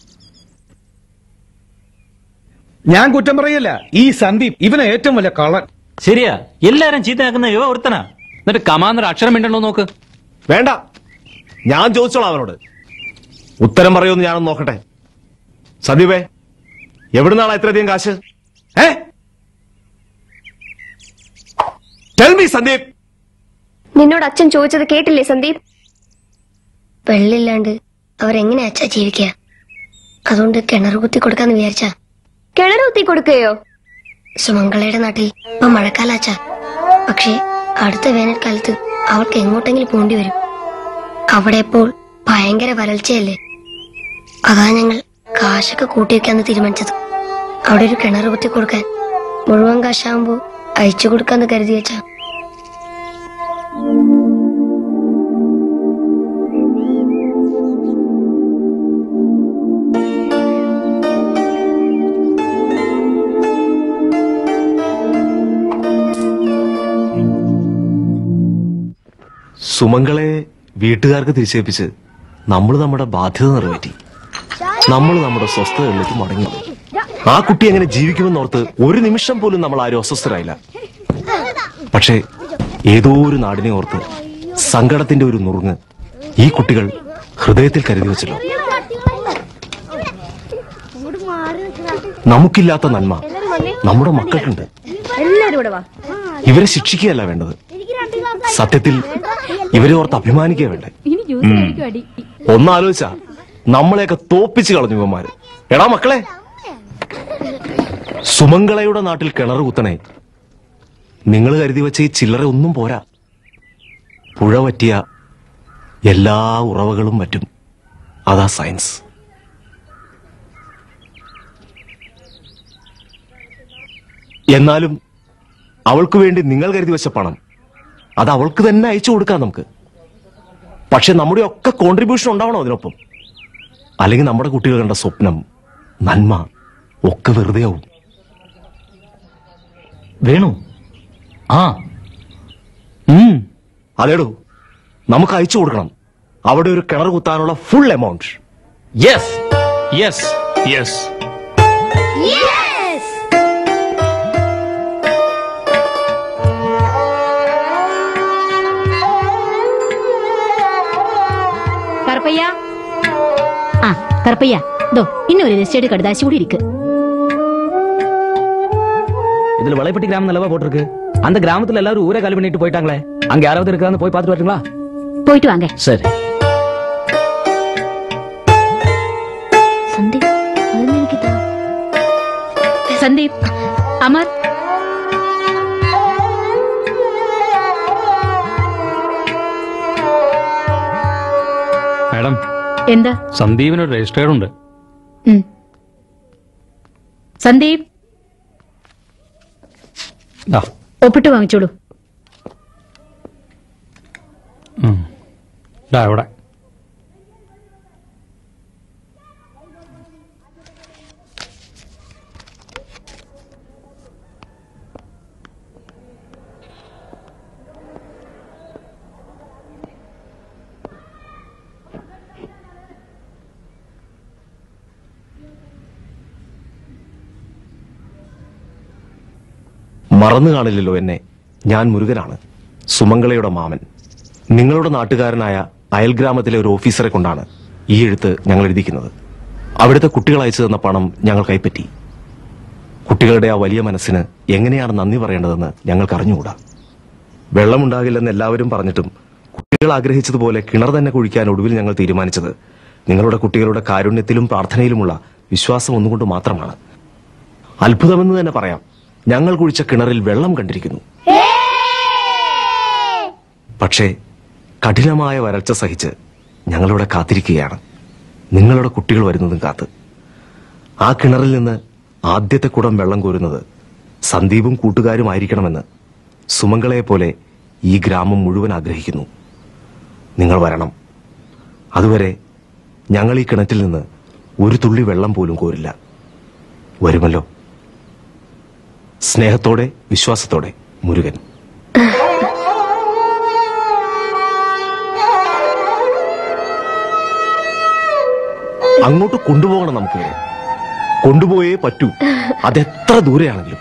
ഞാൻ കുറ്റം പറയല്ല ഈ സന്ദീപ് ഇവനെ ഏറ്റവും വലിയ കള്ളൻ ശരിയാ എല്ലാരും ചീത്തയാക്കുന്ന ഇവ ഒരുത്തനാ എന്നിട്ട് കമാന്നൊരു അക്ഷരം മിണ്ടണോ നോക്ക് വേണ്ട ഞാൻ ചോദിച്ചോളാം അവനോട് ഉത്തരം പറയുമെന്ന് ഞാനൊന്ന് നോക്കട്ടെ സന്ദീപേ എവിടുന്നാളാ ഇത്രയധികം കാശ് ഏ ടെൽ മീ സന്ദീപ് നിന്നോട് അച്ഛൻ ചോദിച്ചത് കേട്ടില്ലേ സന്ദീപ് വെള്ളില്ലാണ്ട് അവരെങ്ങനെ അച്ഛാ ജീവിക്കുക അതുകൊണ്ട് കിണർ കുത്തി കൊടുക്കാന്ന് വിചാരിച്ചാ കിണർ കുത്തി കൊടുക്കുകയോ സുമംഗളയുടെ നാട്ടിൽ ഇപ്പൊ മഴക്കാല അച്ഛാ പക്ഷേ അടുത്ത വേനൽക്കാലത്ത് അവൾക്ക് എങ്ങോട്ടെങ്കിലും പോണ്ടി വരും അവിടെ ഇപ്പോൾ ഭയങ്കര വരൾച്ചയല്ലേ അതാ ഞങ്ങൾ കാശൊക്കെ കൂട്ടി വെക്കാന്ന് തീരുമാനിച്ചത് അവിടെ ഒരു കിണർ കുത്തി കൊടുക്കാൻ മുഴുവൻ കാശാകുമ്പോ അയച്ചു കൊടുക്കാന്ന് കരുതി വെച്ചാ സുമംഗളെ വീട്ടുകാർക്ക് തിരിച്ചേൽപ്പിച്ച് നമ്മൾ നമ്മുടെ ബാധ്യത നിറവേറ്റി നമ്മൾ നമ്മുടെ സ്വസ്ഥതകളിലേക്ക് മടങ്ങി ആ കുട്ടി എങ്ങനെ ജീവിക്കുമെന്നോർത്ത് ഒരു നിമിഷം പോലും നമ്മൾ ആരും അസ്വസ്ഥരായില്ല പക്ഷേ ഏതോ ഒരു നാടിനെ ഓർത്ത് സങ്കടത്തിന്റെ ഒരു നുറുങ്ങ് ഈ കുട്ടികൾ ഹൃദയത്തിൽ കരുതി വെച്ചല്ലോ നമുക്കില്ലാത്ത നന്മ നമ്മുടെ മക്കൾക്കുണ്ട് എല്ലാരും ഇവിടെ വാ ഇവരെ ശിക്ഷിക്കുകയല്ല വേണ്ടത് സത്യത്തിൽ ഇവരെ ഓർത്ത് അഭിമാനിക്കുക വേണ്ടേ ഇനി ജ്യൂസ് ഉം. കഴിക്കും അടി ഒന്നാലോചിച്ച നമ്മളെയൊക്കെ തോപ്പിച്ച് കളഞ്ഞു ഇവന്മാര് എടാ മക്കളെ സുമംഗളയുടെ നാട്ടിൽ കിണർ കുത്തണേ നിങ്ങൾ കരുതി വെച്ച ഈ ചില്ലറ ഒന്നും പോരാ പുഴ പറ്റിയ എല്ലാ ഉറവകളും പറ്റും അതാ സയൻസ് എന്നാലും അവൾക്ക് വേണ്ടി നിങ്ങൾ കരുതി വെച്ച പണം അത് അവൾക്ക് തന്നെ അയച്ചു കൊടുക്കാം നമുക്ക് പക്ഷെ നമ്മുടെ ഒക്കെ കോൺട്രിബ്യൂഷൻ ഉണ്ടാവണം അതിനൊപ്പം അല്ലെങ്കിൽ നമ്മുടെ കുട്ടികൾ കണ്ട സ്വപ്നം നന്മ ഒക്കെ വെറുതെ ആവും വേണു ആ അതേടോ നമുക്ക് അയച്ചു കൊടുക്കണം അവിടെ ഒരു കിണർ കുത്താനുള്ള full amount yes yes yes Karuppaiya ஆ கருப்பையா தோ இன்னொரு ரெஸ்டேடு கடுதாசி கூட இருக்கு இதுல வளைப்பட்டி கிராமம் நல்லவா போட்டிருக்கு அந்த கிராமத்துல எல்லாரும் ஊரை காலி பண்ணிட்டு போயிட்டாங்களே அங்க யாராவது இருக்கான்னு போய் பார்த்துட்டு வரட்டுங்களா போயிட்டு வாங்க சரி சந்தீப் അതൊന്നും എനിക്ക് താ സന്ദീപ് അമർ മാഡം എന്താ സന്ദീപിന് ഒരു രജിസ്റ്റേർഡ് ഉണ്ട് ഉം. സന്ദീപ് ദാ, ഒപ്പിട്ട് വാങ്ങിച്ചോളൂ ഉം. ദാ ഇവിടെ മറന്നു കാണില്ലല്ലോ എന്നെ ഞാൻ മുരുകനാണ് സുമംഗളയുടെ മാമൻ നിങ്ങളുടെ നാട്ടുകാരനായ അയൽഗ്രാമത്തിലെ ഒരു ഓഫീസറെ കൊണ്ടാണ് ഈ എഴുത്ത് ഞങ്ങൾ എഴുതിക്കുന്നത് അവിടുത്തെ കുട്ടികൾ അയച്ചു തന്ന പണം ഞങ്ങൾ കൈപ്പറ്റി കുട്ടികളുടെ ആ വലിയ മനസ്സിന് എങ്ങനെയാണ് നന്ദി പറയേണ്ടതെന്ന് ഞങ്ങൾക്ക് അറിഞ്ഞുകൂടാ വെള്ളമുണ്ടാകില്ലെന്ന് എല്ലാവരും പറഞ്ഞിട്ടും കുട്ടികൾ ആഗ്രഹിച്ചതുപോലെ കിണർ തന്നെ കുഴിക്കാൻ ഒടുവിൽ ഞങ്ങൾ തീരുമാനിച്ചത് നിങ്ങളുടെ കുട്ടികളുടെ കാരുണ്യത്തിലും പ്രാർത്ഥനയിലുമുള്ള വിശ്വാസം ഒന്നുകൊണ്ട് മാത്രമാണ് അത്ഭുതമെന്ന് തന്നെ പറയാം ഞങ്ങൾ കുഴിച്ച കിണറിൽ വെള്ളം കണ്ടിരിക്കുന്നു പക്ഷേ കഠിനമായ വരൾച്ച സഹിച്ച് ഞങ്ങളിവിടെ കാത്തിരിക്കുകയാണ് നിങ്ങളുടെ കുട്ടികൾ വരുന്നതും കാത്ത് ആ കിണറിൽ നിന്ന് ആദ്യത്തെ കുടം വെള്ളം കോരുന്നത് സന്ദീപും കൂട്ടുകാരും ആയിരിക്കണമെന്ന് സുമംഗളയെ പോലെ ഈ ഗ്രാമം മുഴുവൻ ആഗ്രഹിക്കുന്നു നിങ്ങൾ വരണം അതുവരെ ഞങ്ങൾ ഈ കിണറ്റിൽ നിന്ന് ഒരു തുള്ളി വെള്ളം പോലും കോരില്ല വരുമല്ലോ സ്നേഹത്തോടെ വിശ്വാസത്തോടെ മുരുകൻ അങ്ങോട്ട് കൊണ്ടുപോകണം നമുക്ക് ഇവരെ. കൊണ്ടുപോയേ പറ്റൂ അതെത്ര ദൂരെയാണെങ്കിലും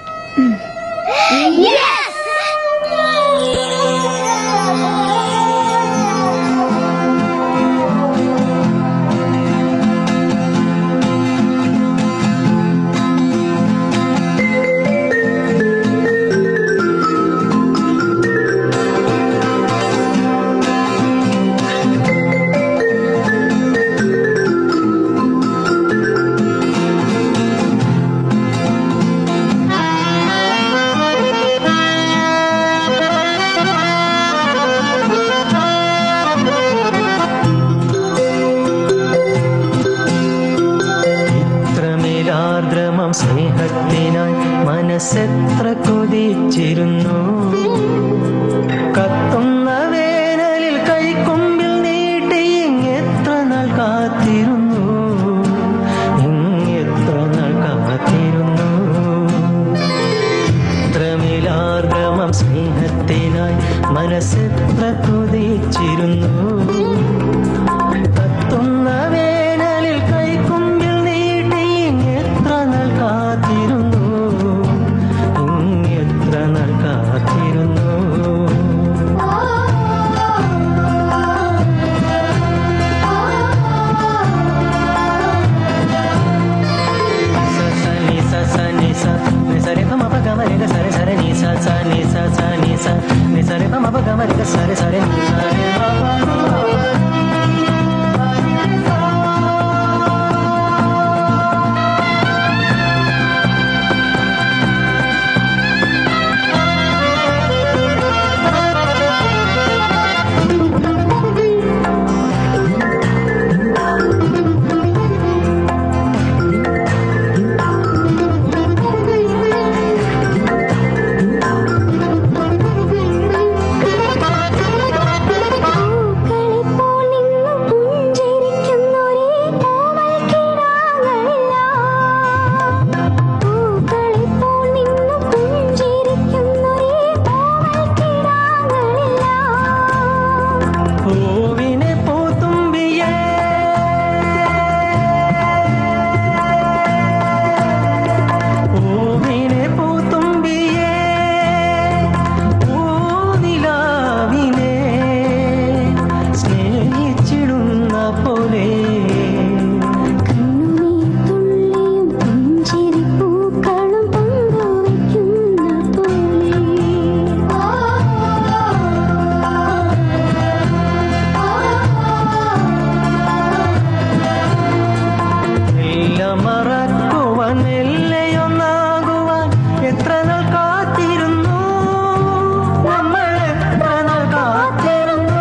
മനസ്സെത്ര കൊതിച്ചിരുന്നു കത്തുന്ന വേനലിൽ കൈക്കൊമ്പിൽ നീട്ടി ഇങ്ങെത്ര നാൾ കാത്തിരുന്നു ഇങ്ങെത്ര നാൾ കാത്തിരുന്നു ത്രമിലാർഗമം സ്നേഹത്തിനായി മനസ്സെത്ര കൊതിച്ചിരുന്നു കത്തുന്ന വേനലിൽ കൈക്കൊമ്പിൽ നീട്ടി ഇങ്ങെത്ര നാൾ കാത്തിരുന്നു ഇങ്ങെത്ര നാൾ കാത്തിരുന്നു സനി സ സനി സ നി സ രെ പ മ പ ഗ മ രെ ഗ സ രെ സ രെ നി സ സ നി സ സ നി സ നി സ രെ പ മ പ ഗ മ രെ ഗ സ രെ സ രെ നി സ രെ പ പ പൂവിനെ പൂത്തുമ്പിയേ പൂവിനെ പൂത്തുമ്പിയേ പൂനിലാവിനെ സ്നേഹിച്ചിടുന്ന പോലെ എല്ലാം മറക്കുവാൻ മെല്ലെയൊന്നാകുവാൻ എത്ര നാൾ കാത്തിരുന്നു നമ്മൾ എത്ര നാൾ കാത്തിരുന്നു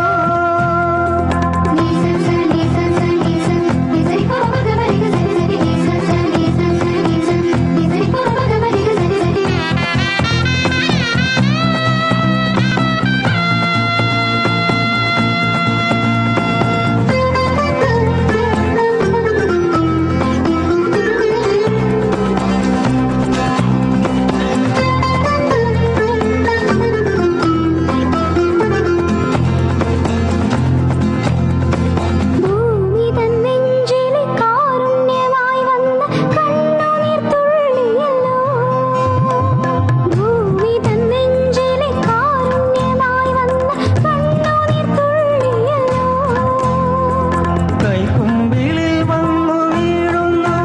കൈക്കുമ്പിളിൽ വന്നു വീഴുന്നു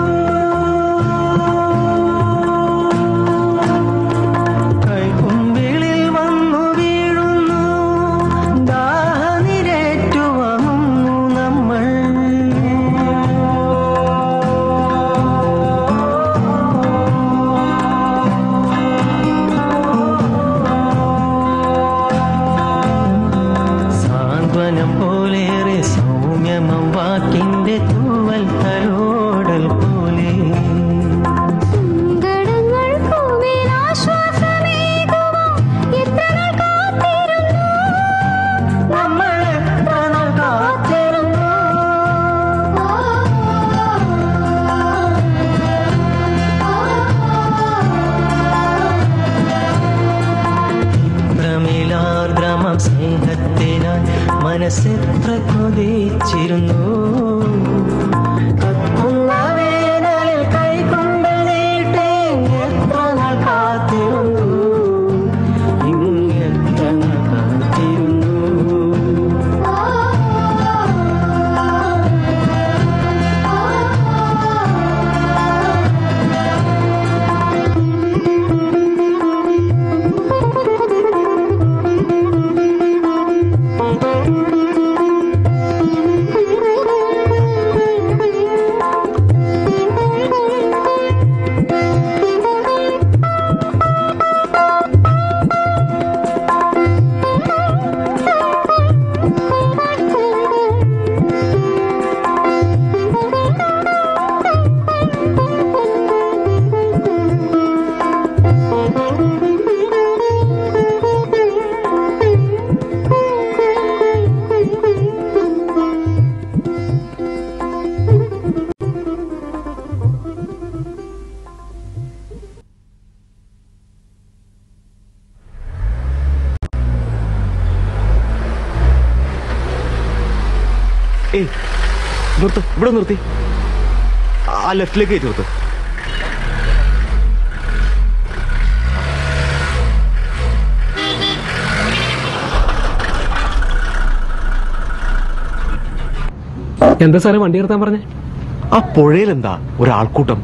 കൈക്കുമ്പിളിൽ വന്നു വീഴുന്നു ദാഹനിരേറ്റു വന്നു നമ്മൾ സാന്ത്വനം പോലേറെ സൗമ്യമം വാക്കിന്റെ തൂവൽ തലോടൽ പോലെ നമ്മൾ എത്ര നാൾ കാത്തിരുന്നു പ്രമിലാർദ്രമം സ്നേഹത്തിനായി മനസ്സെത്ര കൊതിച്ചിരുന്നു കത്തുന്ന വേനലിൽ കൈകൊണ്ട് നീട്ടി എത്ര നാൾ കാത്തിരുന്നു ഇങ്ങെത്ര നാൾ കാത്തിരുന്നു Thank you. ഏയ് നിർത്ത് ഇവിടെ നിർത്തി ആ ലെഫ്റ്റിലേക്ക് കയറ്റി നിർത്ത് എന്താ സാറേ വണ്ടി നിർത്താൻ പറഞ്ഞേ ആ പുഴയിലെന്താ ഒരാൾക്കൂട്ടം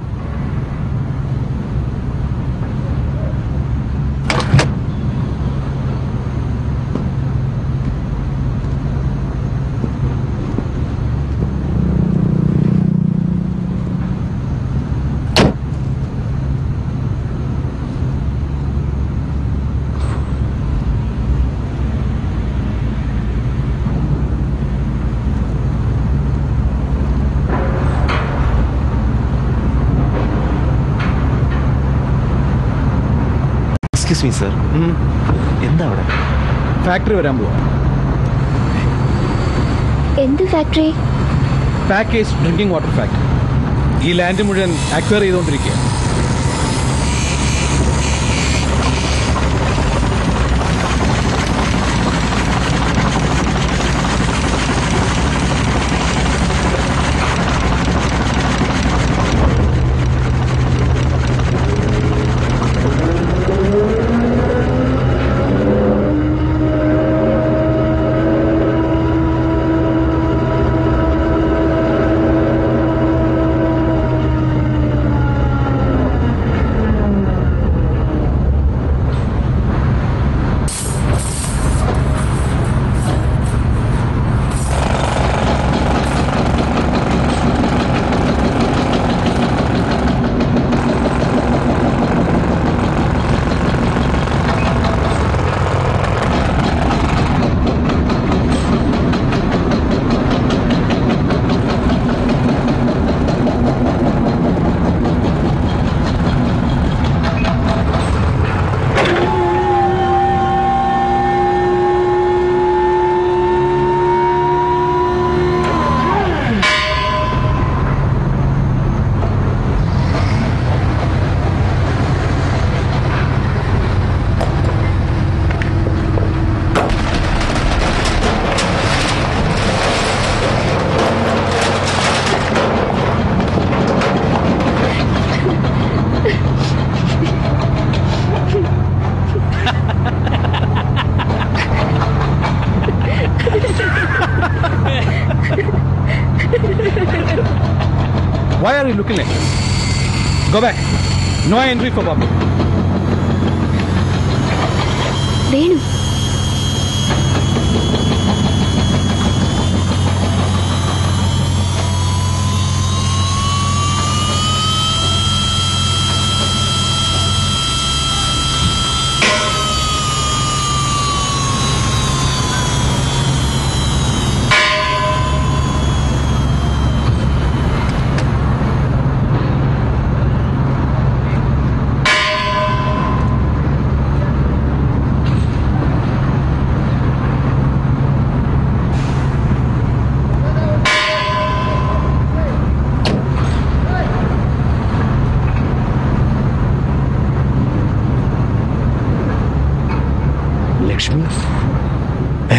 എക്സ്ക്യൂസ് മീ സർ എന്താ അവിടെ ഫാക്ടറി വരാൻ പോവാ എന്ത് factory package drinking water factory ഈ ലാൻഡ് മുഴുവൻ അക്വയർ ചെയ്തുകൊണ്ടിരിക്കുക Why are you looking like this? Go back. No entry for public. Venu Lakshmi ഏ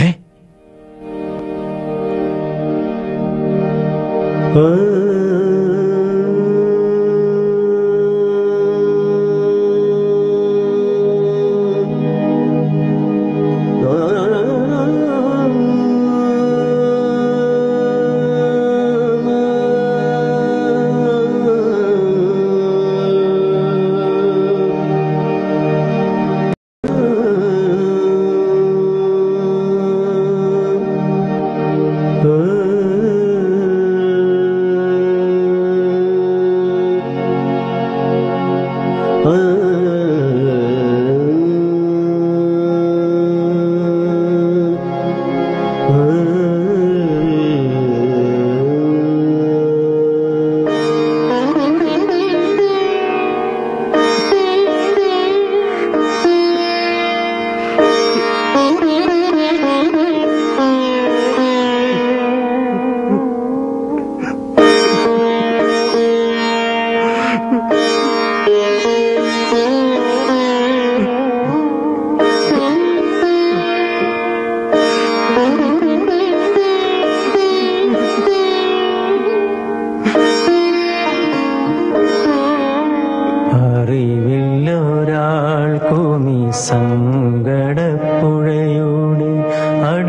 ആ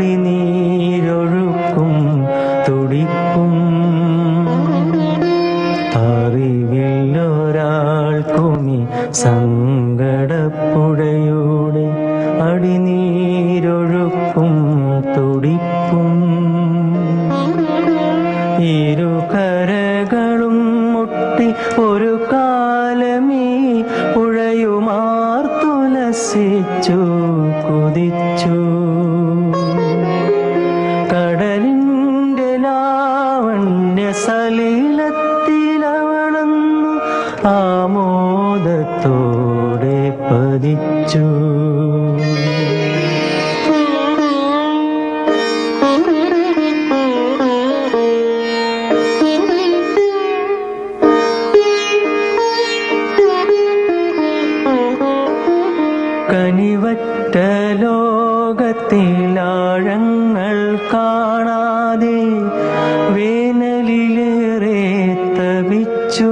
അടിനീരൊഴുക്കും തുടിപ്പും അറിവില്ലൊരാൾക്കുമി സങ്കടപ്പുഴയുടെ അടിനീരൊഴുക്കും തുടിപ്പും ഇരുകരകളും മുട്ടി ഒരു കാലമീ പുഴയുമാർത്തുലസിച്ചു കുതിച്ചു കടലിന്റെ ലാവണ്യ സലീലത്തിലവളന്നു ആമോദത്തോടെ പതിച്ചു കനിവറ്റ ലോകത്തിലാഴങ്ങൾ കാണാതെ വേനലിലേറെ തപിച്ചു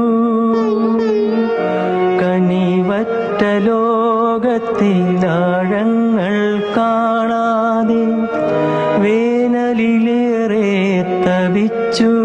കനിവറ്റ ലോകത്തിലാഴങ്ങൾ കാണാതെ വേനലിലേറെ തപിച്ചു